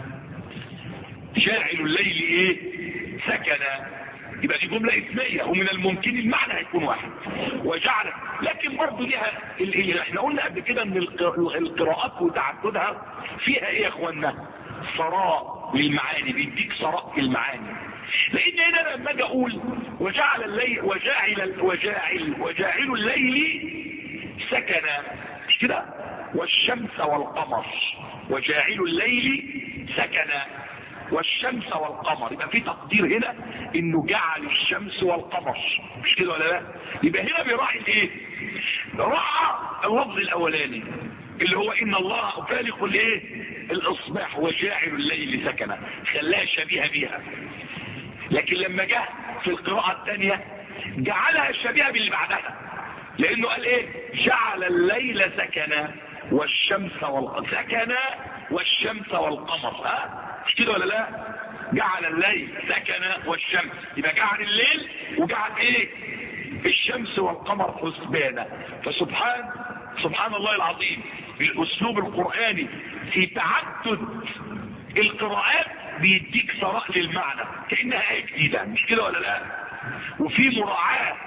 جاعل الليل ايه سكنا يبقى دي جملة اسمية ومن الممكن المعنى هيكون واحد وجعل لكن برضه ليها ال- احنا قلنا قبل كده ان الق- القراءات وتعددها فيها ايه يا اخوانا ثراء للمعاني بيديك ثراء في المعاني لان هنا لما اجي اقول وجعل الليل وجاعل وجاعل وجاعل الليل سكنا مش كده والشمس والقمر وجاعل الليل سكنا والشمس والقمر يبقى في تقدير هنا انه جعل الشمس والقمر مش كده ولا لا يبقى هنا بيراعي الايه راعى اللفظ الاولاني اللي هو ان الله فالق الايه الاصباح وجاعل الليل سكنا خلاها شبيهه بيها لكن لما جاء في القراءة الثانية جعلها شبيهة باللي بعدها لانه قال ايه جعل الليل سكنا والشمس والقمر سكنا والشمس والقمر ها مش كده ولا لا جعل الليل سكن والشمس يبقى جعل الليل وجعل ايه الشمس والقمر حسبانا فسبحان سبحان الله العظيم الاسلوب القرآني في تعدد القراءات بيديك ثراء للمعنى كأنها آية جديدة مش كده ولا لا وفي مراعاة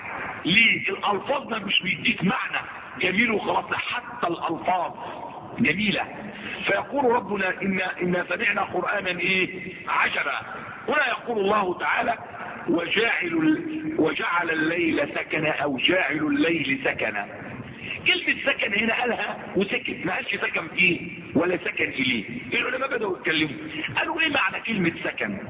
للألفاظ ده مش بيديك معنى جميل وخلاص حتى الألفاظ جميلة فيقول ربنا إن, إن سمعنا قرآنا إيه عجبا هنا يقول الله تعالى وجاعل, وجعل الليل سكنا أو جاعل الليل سكنا كلمة سكن هنا قالها وسكت ما قالش سكن فيه ولا سكن إليه العلماء بدأوا يتكلموا قالوا إيه معنى كلمة سكن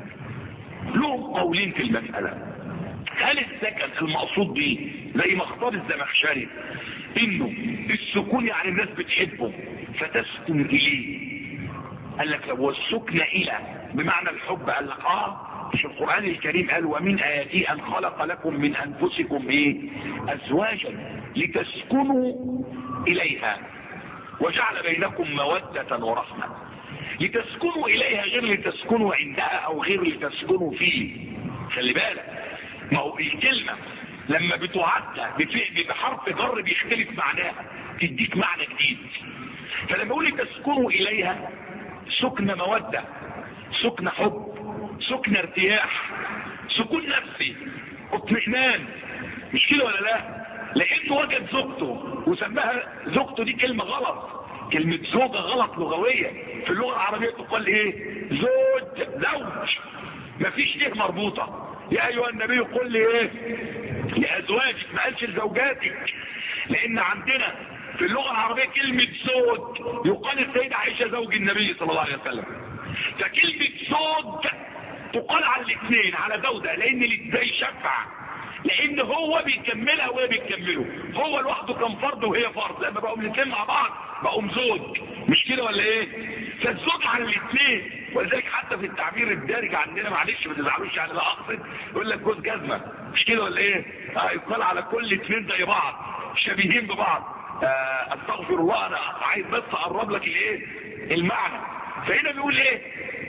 لهم قولين في المسألة هل السكن المقصود به زي ما اختار الزمخشري انه السكون يعني الناس بتحبه فتسكن اليه قال لك لو السكن الى بمعنى الحب قال لك اه مش القرآن الكريم قال ومن آياته أن خلق لكم من أنفسكم إيه أزواجا لتسكنوا إليها وجعل بينكم مودة ورحمة لتسكنوا إليها غير لتسكنوا عندها أو غير لتسكنوا فيه خلي بالك ما هو الكلمة لما بتعدى بحرف جر بيختلف معناها تديك معنى جديد فلما اقول تسكنوا اليها سكن مودة سكن حب سكن ارتياح سكون نفسي اطمئنان مش كده ولا لا لانه وجد زوجته وسماها زوجته دي كلمة غلط كلمة زوجة غلط لغوية في اللغة العربية تقال ايه زوج زوج مفيش ليه مربوطة يا ايها النبي قل لي ايه لازواجك ما قالش لزوجاتك لان عندنا في اللغة العربية كلمة زوج يقال السيدة عائشة زوج النبي صلى الله عليه وسلم فكلمة زوج تقال على الاثنين على زوجة لان الاثنين شفع لان هو بيكملها وهي بتكمله هو لوحده كان فرد وهي فرد لما بقوا الاثنين مع بعض بقوا زوج مش كده ولا ايه فالزوج على الاثنين ولذلك حتى في التعبير الدارج عندنا معلش ما تزعلوش يعني لا اقصد يقول لك جوز جزمه مش كده ولا ايه اه يقال على كل اثنين زي بعض شبيهين ببعض آه استغفر الله انا عايز بس اقرب لك الايه المعنى فهنا بيقول ايه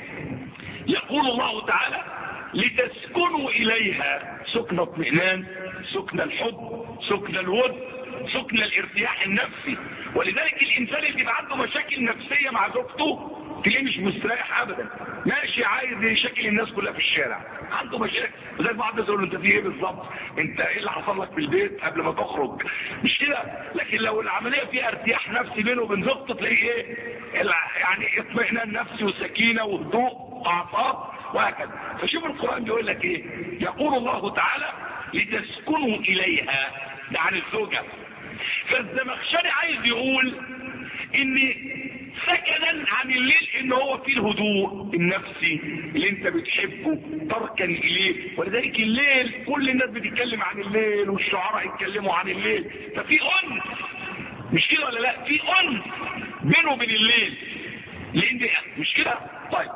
يقول الله تعالى لتسكنوا اليها سكن اطمئنان سكن الحب سكن الود سكن الارتياح النفسي ولذلك الانسان اللي بيبقى عنده مشاكل نفسية مع زوجته تلاقيه مش مستريح ابدا ماشي عايز يشكل الناس كلها في الشارع عنده مشاكل وزي بعض الناس يقول له انت في ايه بالظبط انت ايه اللي حصل لك في البيت قبل ما تخرج مش كده لكن لو العمليه فيها ارتياح نفسي بينه وبين زوجته تلاقيه ايه يعني اطمئنان نفسي وسكينه وهدوء اعصاب وهكذا فشوف القران بيقول لك ايه يقول الله تعالى لتسكنوا اليها ده عن الزوجه فالزمخشري عايز يقول ان سكنا عن الليل ان هو فيه الهدوء النفسي اللي انت بتحبه تركن اليه ولذلك الليل كل الناس بتتكلم عن الليل والشعراء يتكلموا عن الليل ففي انس مش كده ولا لا في انس بينه وبين الليل لان مش كده طيب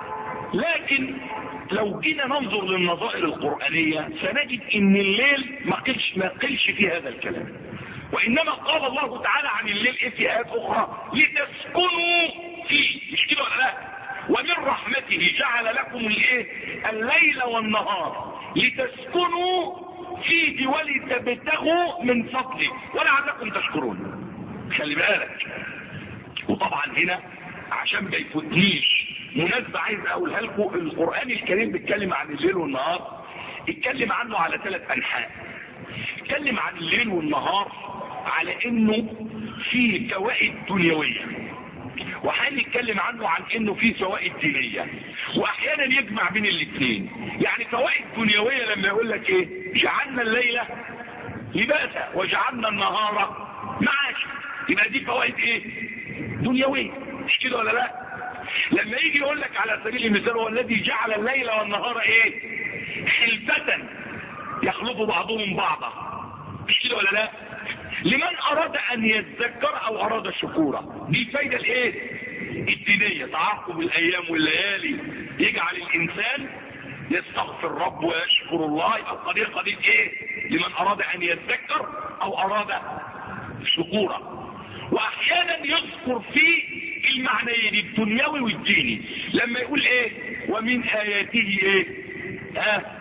لكن لو جينا ننظر للنظائر القرآنية سنجد ان الليل ما قلش, ما قلش في هذا الكلام وإنما قال الله تعالى عن الليل إيه في آيات أخرى لتسكنوا فيه مش كده ولا لا ومن رحمته جعل لكم الايه الليل والنهار لتسكنوا فيه ولتبتغوا من فضله ولعلكم تشكرون خلي بالك وطبعا هنا عشان ما يفوتنيش مناسبة عايز اقولها لكم القرآن الكريم بيتكلم عن الليل والنهار اتكلم عنه على ثلاث انحاء اتكلم عن الليل والنهار على انه في فوائد دنيوية وحين يتكلم عنه عن انه في فوائد دينية واحيانا يجمع بين الاثنين يعني فوائد دنيوية لما يقول لك ايه جعلنا الليلة لباسا وجعلنا النهار معاشا يبقى دي فوائد ايه دنيوية مش كده ولا لا لما يجي يقول لك على سبيل المثال هو الذي جعل الليل والنهار ايه خلفة يخلف بعضهم بعضا مش كده ولا لا لمن اراد ان يتذكر او اراد شكورا دي فايدة الايه الدينية تعاقب الايام والليالي يجعل الانسان يستغفر رب ويشكر الله يبقى الطريقة دي ايه لمن اراد ان يتذكر او اراد شكورا واحيانا يذكر فيه المعنيين الدنيوي والديني لما يقول ايه ومن اياته ايه ها آه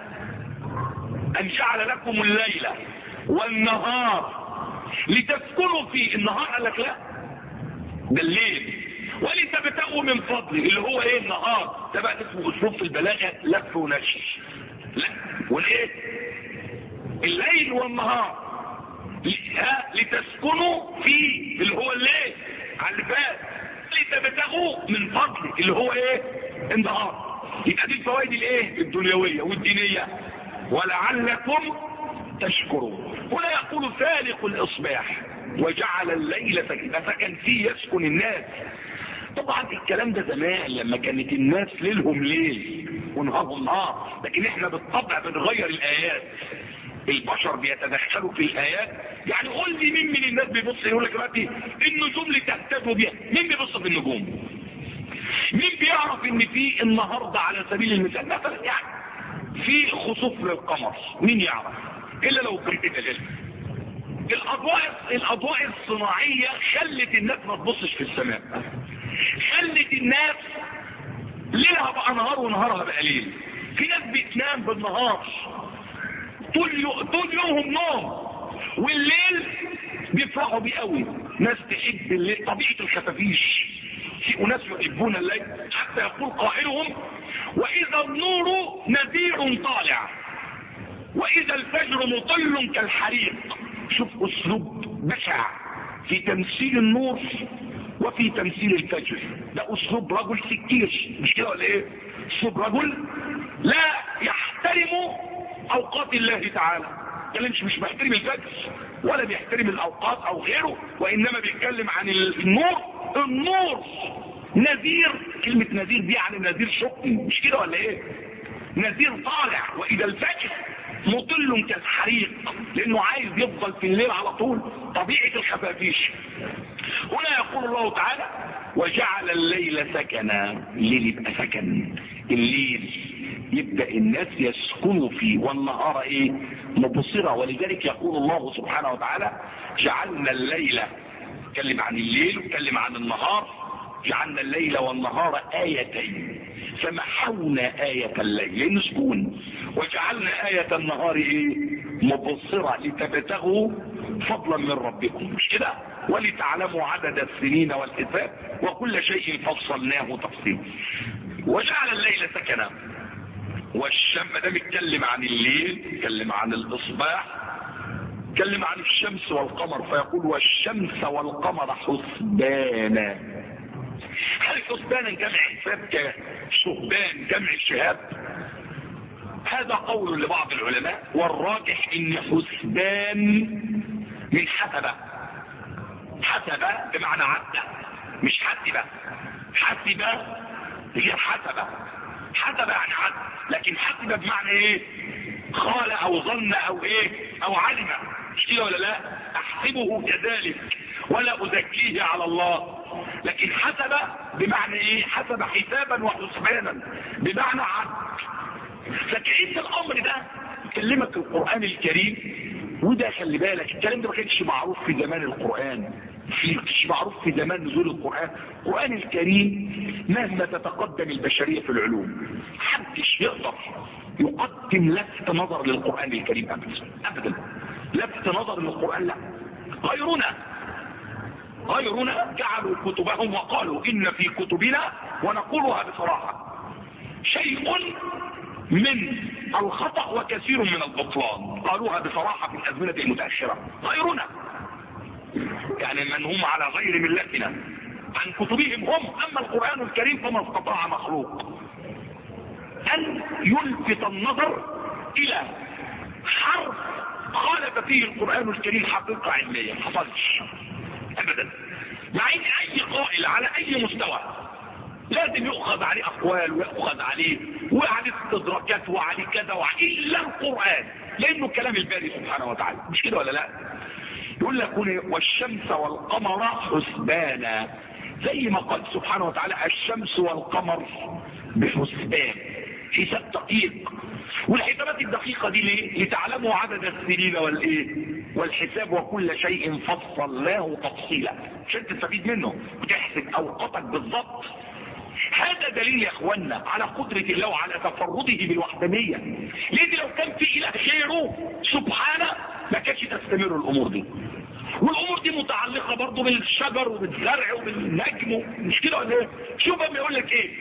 ان جعل لكم الليل والنهار لتسكنوا فيه النهار قال لك لا ده الليل ولتبتغوا من فضله اللي هو ايه النهار ده بقى اسمه اسلوب في البلاغه لف ونشر لا والايه الليل والنهار ها لتسكنوا فيه اللي هو الليل على اللي فات لتبتغوا من فضله اللي هو ايه النهار يبقى دي الفوائد الايه الدنيويه والدينيه ولعلكم تشكرون هنا يقول فالق الاصباح وجعل الليل سكن سكن فيه يسكن الناس طبعا الكلام ده زمان لما كانت الناس ليلهم ليل ونهارهم نهار لكن احنا بالطبع بنغير الايات البشر بيتدخلوا في الايات يعني قول لي مين من الناس بيبص يقول لك دلوقتي النجوم اللي تهتدوا بيها مين بيبص في النجوم مين بيعرف ان في النهارده على سبيل المثال مثلا يعني في خسوف للقمر مين يعرف الا لو كنت دليل الاضواء الاضواء الصناعيه خلت الناس ما تبصش في السماء خلت الناس ليلها بقى نهار ونهارها بقى ليل في ناس بتنام بالنهار طول يو... طول يومهم نوم والليل بيفرحوا بيه قوي ناس تحب الليل طبيعه الخفافيش في اناس يحبون الليل حتى يقول قائلهم واذا النور نذير طالع واذا الفجر مطل كالحريق شوف اسلوب بشع في تمثيل النور وفي تمثيل الفجر ده اسلوب رجل سكير مش كده ولا ايه اسلوب رجل لا يحترم اوقات الله تعالى كلمش مش بيحترم الفجر ولا بيحترم الاوقات او غيره وانما بيتكلم عن النور النور نذير كلمة نذير دي يعني نذير شقي مش كده ولا ايه نذير طالع واذا الفجر مطل كالحريق لانه عايز يفضل في الليل على طول طبيعة الخفافيش هنا يقول الله تعالى وجعل الليل سكنا الليل يبقى سكن الليل يبدأ الناس يسكنوا فيه والنهار ايه مبصرة ولذلك يقول الله سبحانه وتعالى جعلنا الليل اتكلم عن الليل واتكلم عن النهار جعلنا الليل والنهار آيتين فمحونا آية الليل لأنه سكون وجعلنا آية النهار ايه مبصرة لتبتغوا فضلا من ربكم مش كده ولتعلموا عدد السنين والحساب وكل شيء فصلناه تفصيل وجعل الليل سكنا والشم ده بيتكلم عن الليل بيتكلم عن الاصباح بيتكلم عن الشمس والقمر فيقول والشمس والقمر حسبانا هل حسبانا جمع حساب كشهبان جمع شهاب هذا قول لبعض العلماء والراجح ان حسبان من حسبة حسبة بمعنى عدة مش حسبة حسبة هي حسبة حسبة يعني عد لكن حسبة بمعنى ايه خال او ظن او ايه او علم مش كده ولا لا احسبه كذلك ولا ازكيه على الله لكن حسب بمعنى ايه حسب حسابا وحسبانا بمعنى عد فكأن الامر ده كلمك القرآن الكريم وده خلي بالك الكلام ده ما كانش معروف في زمان القرآن في مش معروف في زمان نزول القرآن القرآن الكريم مهما تتقدم البشرية في العلوم محدش يقدر يقدم لفت نظر للقرآن الكريم أبدا أبدا لفت نظر للقرآن لا غيرنا غيرنا جعلوا كتبهم وقالوا إن في كتبنا ونقولها بصراحة شيء من الخطأ وكثير من البطلان قالوها بصراحة في الأزمنة المتأخرة غيرنا يعني من هم على غير ملتنا عن كتبهم هم أما القرآن الكريم فما استطاع مخلوق أن يلفت النظر إلى حرف خالف فيه القرآن الكريم حقيقة علمية حصلش أبدا مع ان اي قائل على اي مستوى لازم يؤخذ عليه اقوال ويؤخذ عليه وعليه استدراكات وعليه كذا وعليه الا القرآن لانه كلام الباري سبحانه وتعالى مش كده ولا لا يقول لك والشمس والقمر حسبانا زي ما قال سبحانه وتعالى الشمس والقمر بحسبان حساب دقيق والحسابات الدقيقة دي ليه لتعلموا عدد السنين والايه والحساب وكل شيء فصلناه تفصيلا عشان تستفيد منه وتحسب اوقاتك بالضبط هذا دليل يا اخوانا على قدرة الله وعلى تفرده بالوحدانية لان لو كان في اله غيره سبحانه ما كانش تستمر الامور دي والامور دي متعلقة برضه بالشجر وبالزرع وبالنجم مش كده ولا ايه شوف بقى يقول لك ايه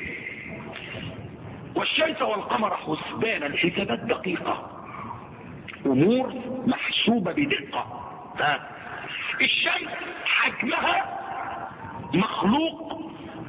والشمس والقمر حسبانا حسابات دقيقة امور محسوبة بدقة ها الشمس حجمها مخلوق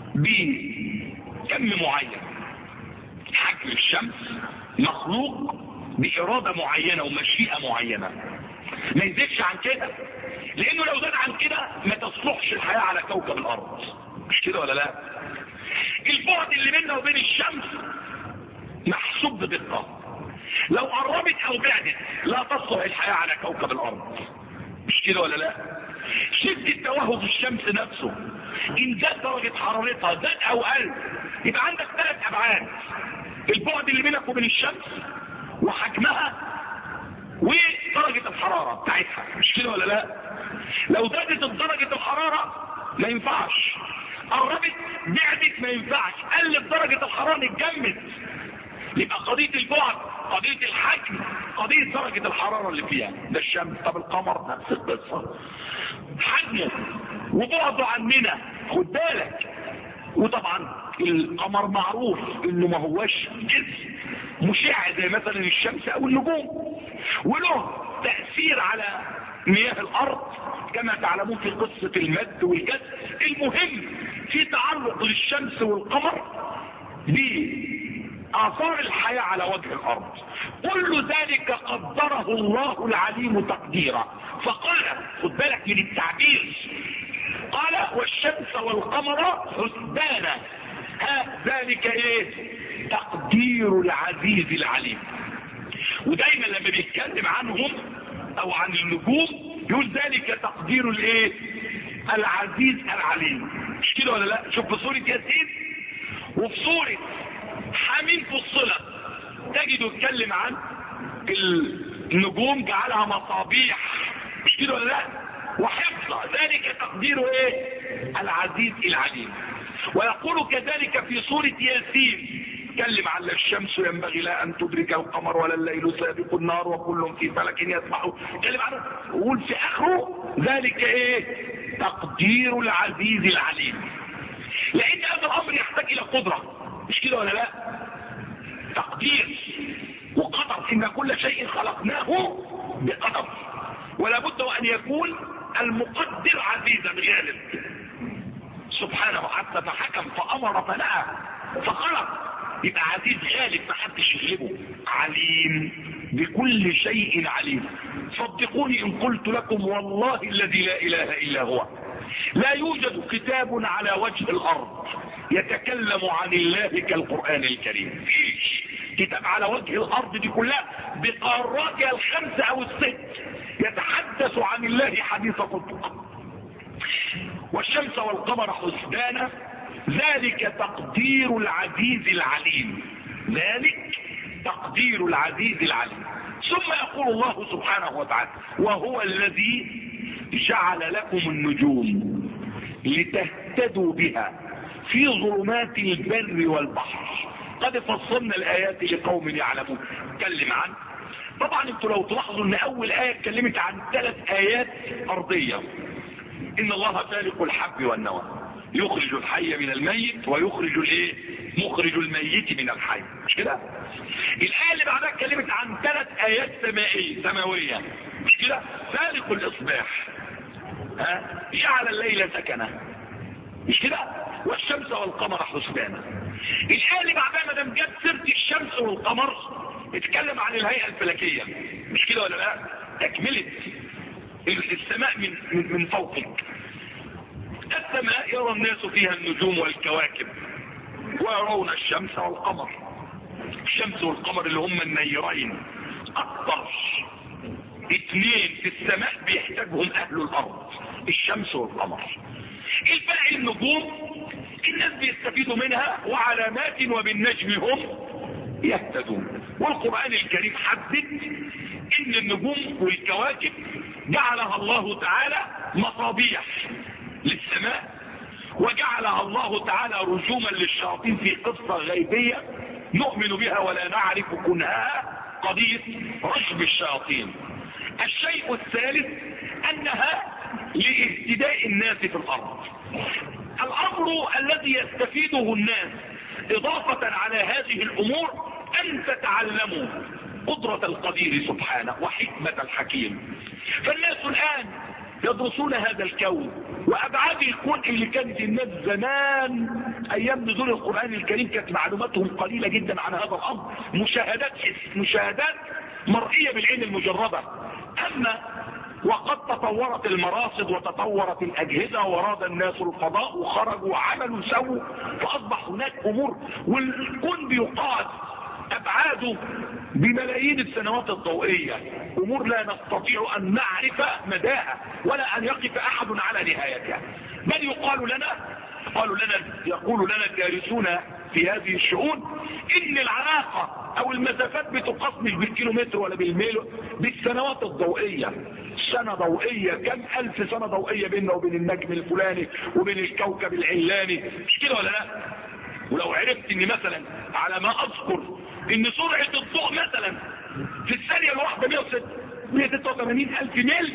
بكم معين حجم الشمس مخلوق بإرادة معينة ومشيئة معينة ما يزيدش عن كده لانه لو زاد عن كده ما تصلحش الحياة على كوكب الارض مش كده ولا لا البعد اللي بيننا وبين الشمس محسوب بدقة لو قربت او بعدت لا تصلح الحياة على كوكب الارض مش كده ولا لا شدة توهج الشمس نفسه ان زاد درجة حرارتها زاد او قل يبقى عندك ثلاث ابعاد البعد اللي بينك وبين الشمس وحجمها ودرجة الحرارة بتاعتها مش كده ولا لا لو زادت درجة الحرارة ما ينفعش قربت بعدت ما ينفعش قلت درجة الحرارة نتجمد يبقى قضية البعد قضية الحجم قضية درجة الحرارة اللي فيها ده الشمس طب القمر نفس القصة حجمه وبعده عننا خد بالك وطبعا القمر معروف انه ما هوش جسم مشع زي مثلا الشمس او النجوم وله تأثير على مياه الارض كما تعلمون في قصة المد والجد المهم في تعلق للشمس والقمر بآثار الحياة على وجه الارض كل ذلك قدره الله العليم تقديرا فقال خد بالك من التعبير قال والشمس والقمر حسبانا ها ذلك ايه تقدير العزيز العليم ودايما لما بيتكلم عنهم او عن النجوم يقول ذلك تقدير الايه العزيز العليم مش كده ولا لا شوف في سورة ياسين وفي سورة حميم فصلت تجد يتكلم عن النجوم جعلها مصابيح مش كده ولا لا وحفظ ذلك تقدير ايه العزيز العليم ويقول كذلك في سورة ياسين تكلم عن الشمس ينبغي لا ان تدرك القمر ولا الليل سابق النار وكل في فلك يسبحون تكلم عنه وقول في اخره ذلك ايه تقدير العزيز العليم لان هذا الامر يحتاج الى قدرة مش كده ولا لا تقدير وقدر ان كل شيء خلقناه بقدر ولا بد وان يكون المقدر عزيزا غالب سبحانه حتى فحكم فامر فنهى فخلق يبقى عزيز غالب ما حدش يغلبه عليم بكل شيء عليم صدقوني ان قلت لكم والله الذي لا اله الا هو لا يوجد كتاب على وجه الارض يتكلم عن الله كالقرآن الكريم فيش كتاب على وجه الارض دي كلها بقاراتها الخمسة او الست يتحدث عن الله حديث صدق والشمس والقمر حسبانا ذلك تقدير العزيز العليم ذلك تقدير العزيز العليم ثم يقول الله سبحانه وتعالى وهو الذي جعل لكم النجوم لتهتدوا بها في ظلمات البر والبحر قد فصلنا الآيات لقوم يعلمون اتكلم عن طبعا انتوا لو تلاحظوا ان اول آية اتكلمت عن ثلاث آيات ارضية ان الله فالق الحب والنوى يخرج الحي من الميت ويخرج الايه مخرج الميت من الحي مش كده الآية اللي بعدها اتكلمت عن ثلاث آيات سمائية سماوية مش كده فالق الإصباح ها جعل الليل سكنة مش كده والشمس والقمر حسبانا الآية اللي بعدها ما دام جت سيرة الشمس والقمر اتكلم عن الهيئة الفلكية مش كده ولا لا تكملة السماء من من, من فوقك السماء يرى الناس فيها النجوم والكواكب ويرون الشمس والقمر الشمس والقمر اللي هم النيرين اكثر اثنين في السماء بيحتاجهم اهل الارض الشمس والقمر الباقي النجوم الناس بيستفيدوا منها وعلامات وبالنجم هم يهتدون والقرآن الكريم حدد ان النجوم والكواكب جعلها الله تعالى مصابيح للسماء وجعلها الله تعالى رجوما للشياطين في قصة غيبية نؤمن بها ولا نعرف كنهاها قضية رشد الشياطين الشيء الثالث انها لاهتداء الناس في الارض الامر الذي يستفيده الناس اضافة على هذه الامور ان تتعلموا قدرة القدير سبحانه وحكمة الحكيم فالناس الان يدرسون هذا الكون وابعاد الكون اللي كانت الناس زمان ايام نزول القرآن الكريم كانت معلوماتهم قليلة جدا عن هذا الامر مشاهدات مشاهدات مرئية بالعين المجردة اما وقد تطورت المراصد وتطورت الاجهزة وراد الناس الفضاء وخرجوا وعملوا سووا فاصبح هناك امور والكون بيقاس ابعاده بملايين السنوات الضوئية امور لا نستطيع ان نعرف مداها ولا ان يقف احد على نهايتها بل يقال لنا قالوا لنا يقول لنا الدارسون في هذه الشؤون ان العلاقة او المسافات بتقاس مش بالكيلومتر ولا بالميل بالسنوات الضوئية سنة ضوئية كم الف سنة ضوئية بيننا وبين النجم الفلاني وبين الكوكب العلاني مش كده ولا لا ولو عرفت ان مثلا على ما اذكر ان سرعة الضوء مثلا في الثانية الواحدة 186 الف ميل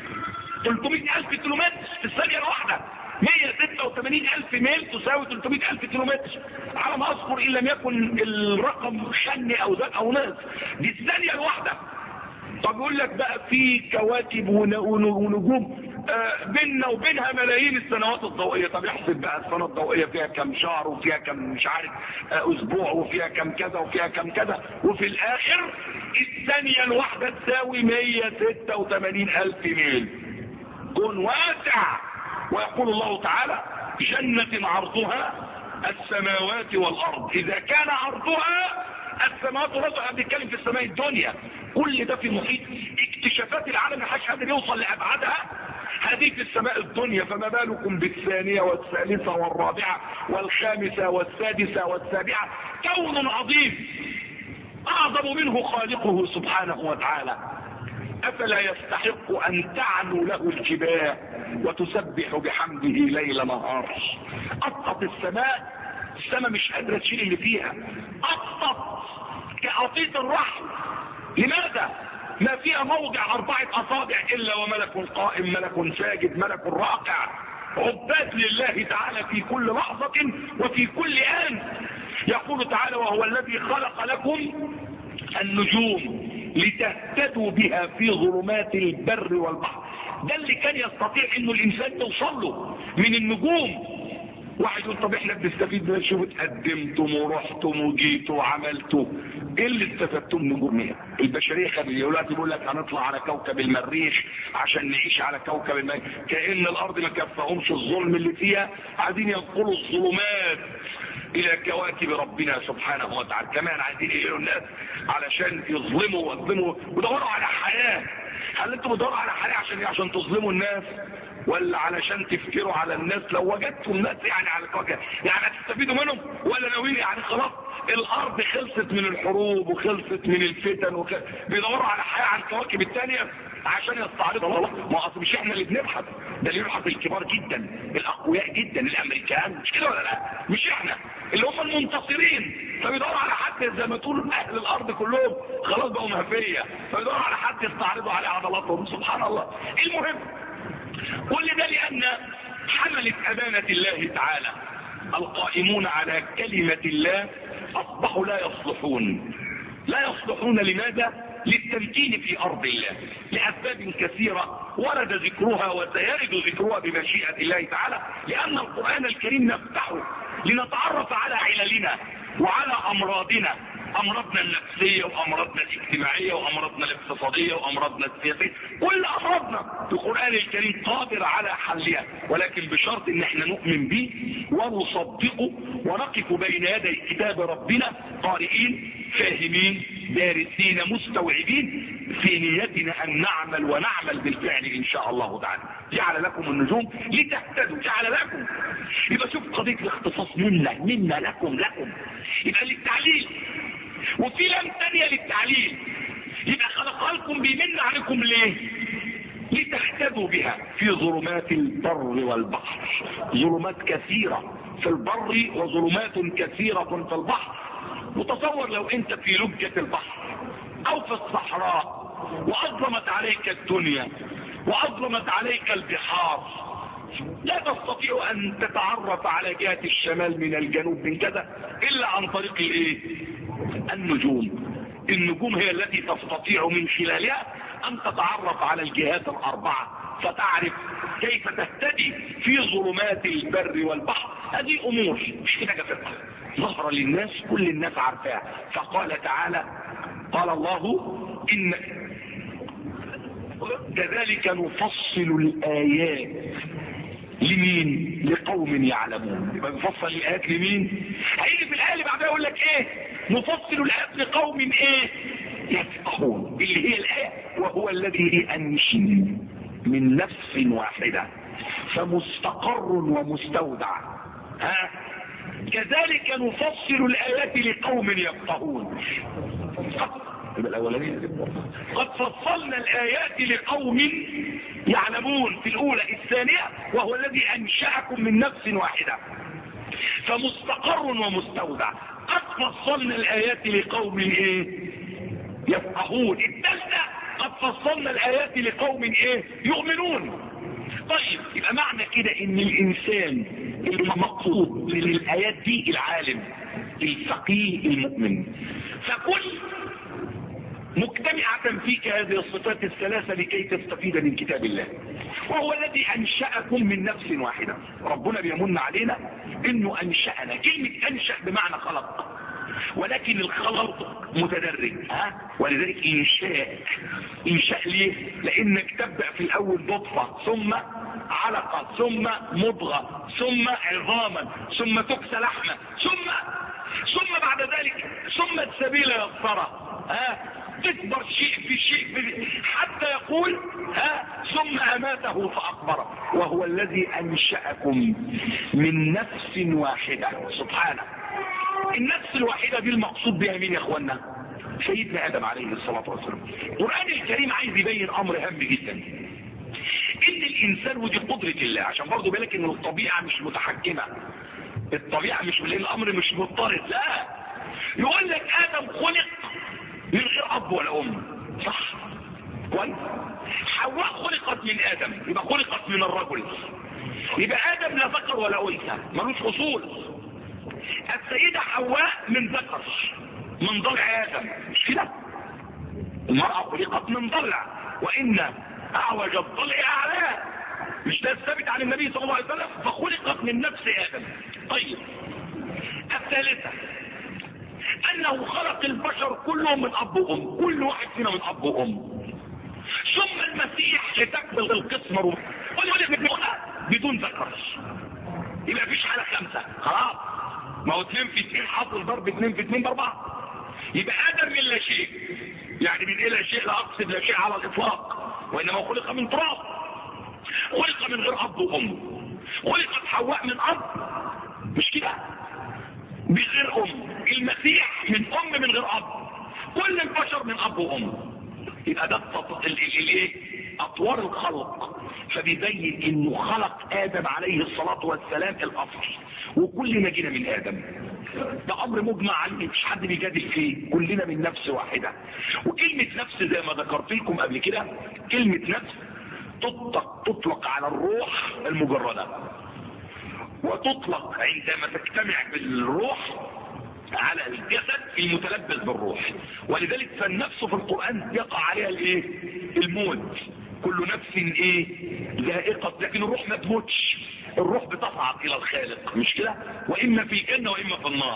300 الف كيلومتر في الثانية الواحدة 186 الف ميل تساوي 300 الف كيلومتر على ما اذكر ان لم يكن الرقم شني او زاد او ناس دي الثانية الواحدة طب يقول لك بقى في كواكب ونجوم آه بيننا وبينها ملايين السنوات الضوئية طب يحسب بقى السنة الضوئية فيها كم شهر وفيها كم مش عارف آه اسبوع وفيها كم كذا وفيها كم كذا وفي الاخر الثانية الواحدة تساوي 186 الف ميل كون واسع ويقول الله تعالى جنة عرضها السماوات والارض اذا كان عرضها السماوات والارض احنا بنتكلم في السماء الدنيا كل ده في محيط اكتشافات العالم ما حدش قادر يوصل لابعادها هذه في السماء الدنيا فما بالكم بالثانية والثالثة والرابعة والخامسة والسادسة والسابعة كون عظيم اعظم منه خالقه سبحانه وتعالى افلا يستحق ان تعنو له الجباه وتسبح بحمده ليل نهار قطت السماء السماء مش قادرة تشيل اللي فيها قطت كقطيط الرحم لماذا ما فيها موضع اربعة اصابع الا وملك قائم ملك ساجد ملك راكع عباد لله تعالى في كل لحظة وفي كل آن يقول تعالى وهو الذي خلق لكم النجوم لتهتدوا بها في ظلمات البر والبحر ده اللي كان يستطيع انه الانسان يوصل له من النجوم واحد يقول طب احنا بنستفيد من شوف اتقدمتم ورحتم وجيتوا وعملتوا ايه اللي استفدتم من نجومها البشريه خدت دلوقتي بيقول لك هنطلع على كوكب المريخ عشان نعيش على كوكب المريخ كان الارض ما كفاهمش الظلم اللي فيها عايزين ينقلوا الظلمات الى كواكب ربنا سبحانه وتعالى كمان عايزين يقولوا الناس علشان يظلموا ويظلموا ودوروا على حياه هل انتوا بتدوروا على حياه عشان عشان تظلموا الناس ولا علشان تفكروا على الناس لو وجدتوا الناس يعني على الكواكب يعني هتستفيدوا منهم ولا ناويين يعني خلاص الارض خلصت من الحروب وخلصت من الفتن وخ... بيدوروا على حياه على الكواكب الثانيه عشان يستعرضوا الله ما اصل مش احنا اللي بنبحث ده اللي يبحث الكبار جدا الاقوياء جدا الامريكان مش كده ولا لا مش احنا اللي هم المنتصرين فبيدوروا على حد زي ما تقول اهل الارض كلهم خلاص بقوا مهفيه فبيدوروا على حد يستعرضوا عليه عضلاتهم سبحان الله المهم كل ده لان حملت امانه الله تعالى القائمون على كلمه الله اصبحوا لا يصلحون لا يصلحون لماذا للتمكين في ارض الله لاسباب كثيرة ورد ذكرها وسيرد ذكرها بمشيئة الله تعالى لان القرآن الكريم نفتحه لنتعرف على عللنا وعلى امراضنا امراضنا النفسية وامراضنا الاجتماعية وامراضنا الاقتصادية وامراضنا السياسية كل امراضنا القرآن الكريم قادر على حلها ولكن بشرط ان احنا نؤمن به ونصدقه ونقف بين يدي كتاب ربنا قارئين فاهمين دارسين مستوعبين في نيتنا ان نعمل ونعمل بالفعل ان شاء الله تعالى جعل لكم النجوم لتهتدوا جعل لكم يبقى شوف قضية الاختصاص منا منا لكم لكم يبقى للتعليل وفي لام تانية للتعليل يبقى خلقها لكم بيمن عليكم ليه لتهتدوا بها في ظلمات البر والبحر ظلمات كثيرة في البر وظلمات كثيرة في البحر وتصور لو انت في لجة البحر او في الصحراء واظلمت عليك الدنيا واظلمت عليك البحار لا تستطيع ان تتعرف على جهة الشمال من الجنوب من كذا الا عن طريق الايه النجوم النجوم هي التي تستطيع من خلالها ان تتعرف على الجهات الاربعة فتعرف كيف تهتدي في ظلمات البر والبحر هذه امور مش كده كفرقة ظهر للناس كل الناس عارفاها فقال تعالى قال الله ان كذلك نفصل الايات لمين لقوم يعلمون يبقى نفصل الايات لمين هيجي في الايه اللي بعدها يقول لك ايه نفصل الايات لقوم ايه يفقهون اللي هي الايه وهو الذي انشئ من نفس واحده فمستقر ومستودع ها كذلك نفصل الايات لقوم يفقهون يبقى الاولانيه قد فصلنا الايات لقوم يعلمون في الاولى الثانيه وهو الذي انشاكم من نفس واحده فمستقر ومستودع قد فصلنا الايات لقوم ايه يفقهون الثالثه قد فصلنا الايات لقوم ايه يؤمنون طيب يبقى معنى كده ان الانسان المقصود للايات دي العالم الفقيه المؤمن فكل مجتمعة فيك هذه الصفات الثلاثة لكي تستفيد من كتاب الله وهو الذي أنشأكم من نفس واحدة ربنا بيمن علينا انه أنشأنا كلمة أنشأ بمعنى خلق ولكن الخلق متدرج ها ولذلك إنشاء إنشاء ليه لأنك تبدأ في الأول نطفة ثم علقة ثم مضغة ثم عظاما ثم تكسى لحمة ثم ثم بعد ذلك ثم السبيل يسرى ها تكبر شيء في شيء في حتى يقول ها ثم اماته فاقبره وهو الذي انشأكم من نفس واحدة سبحانه النفس الواحدة دي المقصود بها مين يا اخوانا سيدنا ادم عليه الصلاة والسلام القرآن الكريم عايز يبين امر هام جدا ان الانسان ودي قدرة الله عشان برضه بالك ان الطبيعة مش متحكمة الطبيعة مش الامر مش مضطرد لا يقول لك ادم خلق من غير اب ولا ام صح كويس حواء خلقت من ادم يبقى خلقت من الرجل يبقى ادم لا ذكر ولا انثى ملوش اصول السيدة حواء من ذكر من ضلع ادم مش كده المرأة خلقت من ضلع وان اعوج الضلع اعلاه مش ده الثابت عن النبي صلى الله عليه وسلم فخلقت من نفس ادم طيب الثالثة انه خلق البشر كلهم من اب وام كل واحد فينا من اب وام ثم المسيح لتكمل القسمة بدون ذكر يبقى مفيش حالة خمسة خلاص ما هو اتنين في اتنين حاصل ضرب اتنين في اتنين باربعة يبقى ادم من لا شيء يعني من الى شيء لا اقصد لا شيء على الاطلاق وانما خلق من تراب خلق من غير اب وام خلقت حواء من اب مش كده بغير ام المسيح من ام من غير اب كل البشر من اب وام يبقى ده الايه اطوار الخلق فبيبين انه خلق ادم عليه الصلاة والسلام الاصل وكلنا جينا من ادم ده امر مجمع عليه مش حد بيجادل فيه كلنا من نفس واحدة وكلمة نفس زي ما ذكرت لكم قبل كده كلمة نفس تطلق, تطلق على الروح المجردة وتطلق عندما تجتمع بالروح على الجسد المتلبس بالروح ولذلك فالنفس في القرآن يقع عليها الايه الموت كل نفس ايه ذائقة لكن الروح ما تموتش الروح بتصعد الى الخالق مش كده واما في الجنة واما في النار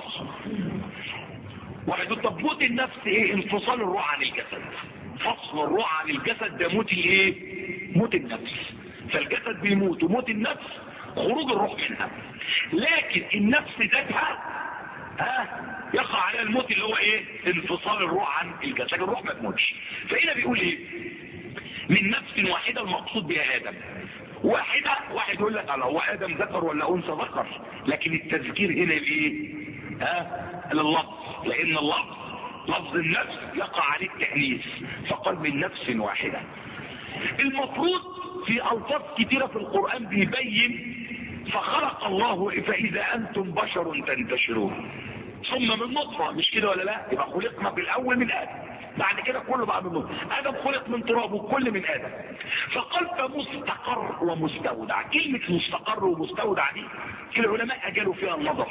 واحد طب موت النفس ايه انفصال الروح عن الجسد فصل الروح عن الجسد ده موت الايه موت النفس فالجسد بيموت وموت النفس خروج الروح منها لكن النفس ذاتها ها يقع عليها الموت اللي هو ايه انفصال الروح عن الجسد لكن الروح ما تموتش فهنا بيقول ايه من نفس واحدة المقصود بها ادم واحدة واحد يقول لك هو ادم ذكر ولا انثى ذكر لكن التذكير هنا بايه ها لللفظ لان اللفظ لفظ النفس يقع عليه التأنيث فقال من نفس واحدة المفروض في ألفاظ كتيرة في القرآن بيبين فخلق الله فإذا أنتم بشر تنتشرون ثم من نطفة مش كده ولا لا يبقى خلقنا في الأول من آدم بعد كده كله بقى من نطفة آدم خلق من تراب وكل من آدم فقال فمستقر ومستودع كلمة مستقر ومستودع دي العلماء أجلوا فيها النظر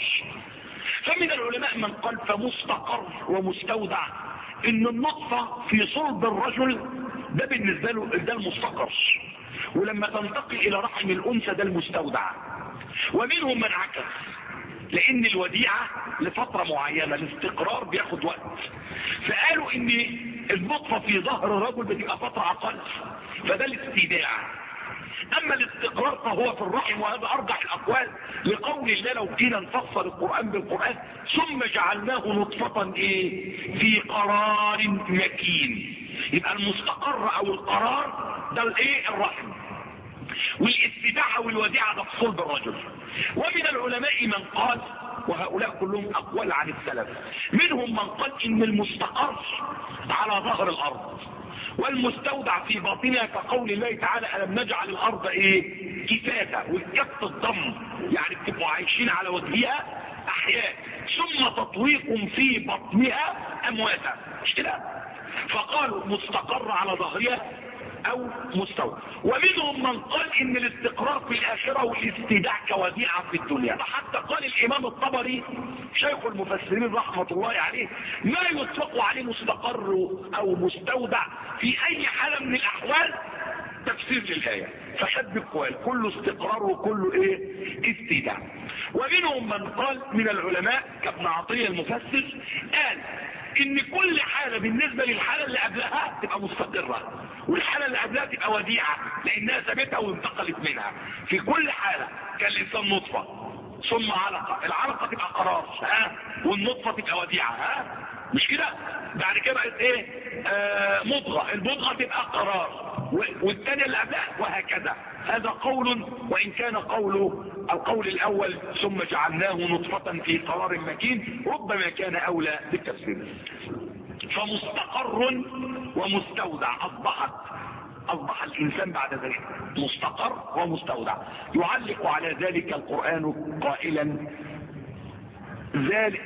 فمن العلماء من قال فمستقر ومستودع ان النطفة في صلب الرجل ده بالنسبة له ده المستقر ولما تنتقل الى رحم الانثى ده المستودع ومنهم من عكس لان الوديعة لفترة معينة الاستقرار بياخد وقت فقالوا ان النطفة في ظهر الرجل بتبقى فترة اقل فده الاستيداع اما الاستقرار فهو في الرحم وهذا ارجح الاقوال لقول الله لو قيل نفسر القرآن بالقرآن ثم جعلناه نطفة ايه في قرار مكين يبقى المستقر او القرار ده الايه الرحم والاستداعة والوديعة ده في صلب الرجل ومن العلماء من قال وهؤلاء كلهم اقوال عن السلف منهم من قال ان المستقر على ظهر الارض والمستودع في باطنها كقول الله تعالى ألم نجعل الأرض إيه كفاتا والكف الضم يعني بتبقوا عايشين على وجهها أحياء ثم تطويق في بطنها أمواتا مش كده فقالوا مستقر على ظهرها او مستوى ومنهم من قال ان الاستقرار في الاخرة والاستداع كوديعة في الدنيا حتى قال الامام الطبري شيخ المفسرين رحمة الله عليه ما يطلق عليه مستقر او مستودع في اي حالة من الاحوال تفسير للآية فشد بقوال كله استقرار وكله ايه استداع ومنهم من قال من العلماء كابن عطية المفسر قال ان كل حالة بالنسبة للحالة اللي قبلها تبقى مستقرة والحالة اللي قبلها تبقى وديعة لانها ثابتة وانتقلت منها في كل حالة كان الانسان نطفة ثم علقة العلقة تبقى قرار ها والنطفة تبقى وديعة ها مش كده بعد كده بقت ايه آه مضغة المضغة تبقى قرار والثانية اللي قبلها وهكذا هذا قول وإن كان قول القول الأول ثم جعلناه نطفة في قرار مكين ربما كان أولى بالتفسير فمستقر ومستودع أصبحت أصبح الإنسان بعد ذلك مستقر ومستودع يعلق على ذلك القرآن قائلا ذلك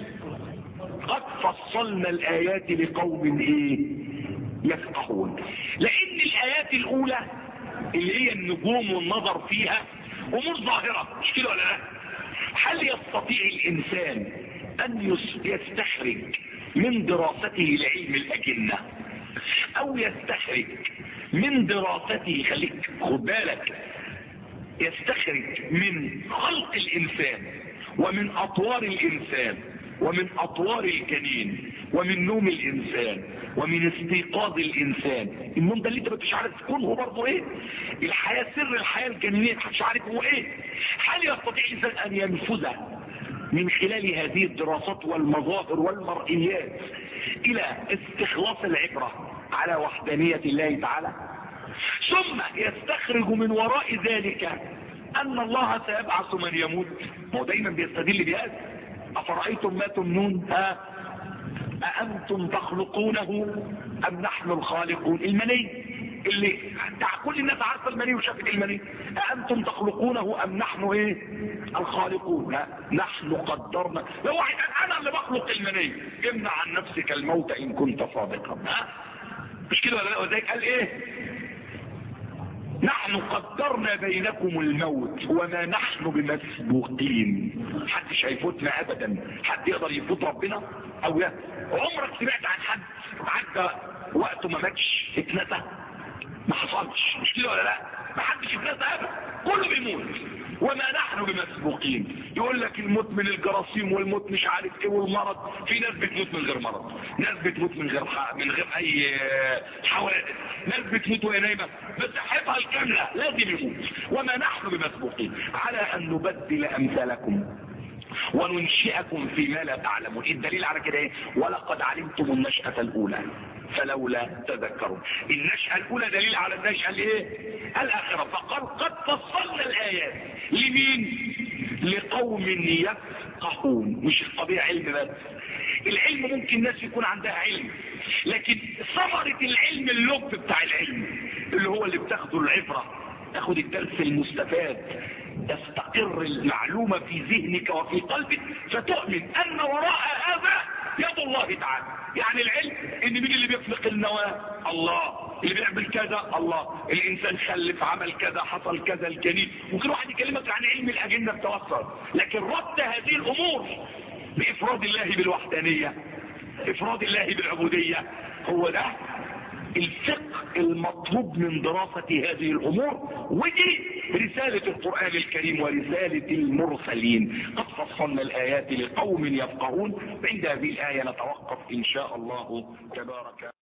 قد فصلنا الآيات لقوم إيه يفقهون لأن الآيات الأولى اللي هي النجوم والنظر فيها أمور ظاهرة مش كده ولا لا هل يستطيع الإنسان أن يستخرج من دراسته لعلم الأجنة أو يستخرج من دراسته خليك خد بالك يستخرج من خلق الإنسان ومن أطوار الإنسان ومن أطوار الجنين ومن نوم الإنسان ومن استيقاظ الإنسان النوم ده اللي انت مش عارف تكون هو برضه ايه الحياة سر الحياة الجنينية مش عارف هو ايه هل يستطيع الإنسان أن ينفذ من خلال هذه الدراسات والمظاهر والمرئيات إلى استخلاص العبرة على وحدانية الله تعالى ثم يستخرج من وراء ذلك أن الله سيبعث من يموت هو دايما بيستدل بهذا أفرأيتم ما تمنون ها أأنتم تخلقونه أم نحن الخالقون المني اللي كل الناس عارفة المني وشافت المني أأنتم تخلقونه أم نحن إيه الخالقون ها نحن قدرنا لو واحد قال أنا اللي بخلق المني امنع عن نفسك الموت إن كنت صادقا ها مش كده ولا وذلك قال إيه نحن قدرنا بينكم الموت وما نحن بمسبوقين حدش هيفوتنا ابدا حد يقدر يفوت ربنا او لا عمرك سمعت عن حد عدى وقته ما ماتش اتنسى ما حصلش مش كده ولا لا ما حدش اتنسى ابدا كله بيموت وما نحن بمسبوقين يقول لك الموت من الجراثيم والموت مش عارف ايه والمرض في ناس بتموت من غير مرض ناس بتموت من غير من غير اي حوادث ناس بتموت وهي نايمه بصحتها الكامله لازم يموت وما نحن بمسبوقين على ان نبدل امثالكم وننشئكم فيما لا تعلمون الدليل على كده ايه ولقد علمتم النشأة الاولى فلولا تذكرون النشأة الاولى دليل على النشأة الايه الاخرة فقال قد فصلنا الايات لمين لقوم يفقهون مش القضية علم بس العلم ممكن الناس يكون عندها علم لكن ثمرة العلم اللب بتاع العلم اللي هو اللي بتاخده العبرة تاخد الدرس المستفاد تستقر المعلومة في ذهنك وفي قلبك فتؤمن ان وراء هذا يد الله تعالى يعني العلم ان مين اللي بيفلق النواة الله اللي بيعمل كذا الله الانسان خلف عمل كذا حصل كذا الجنين ممكن واحد يكلمك عن علم الاجنة التوسل لكن رد هذه الامور بافراد الله بالوحدانية افراد الله بالعبودية هو ده الفقه المطلوب من دراسة هذه الامور ودي رسالة القرآن الكريم ورسالة المرسلين قد فصلنا الايات لقوم يفقهون عند هذه الاية نتوقف ان شاء الله تبارك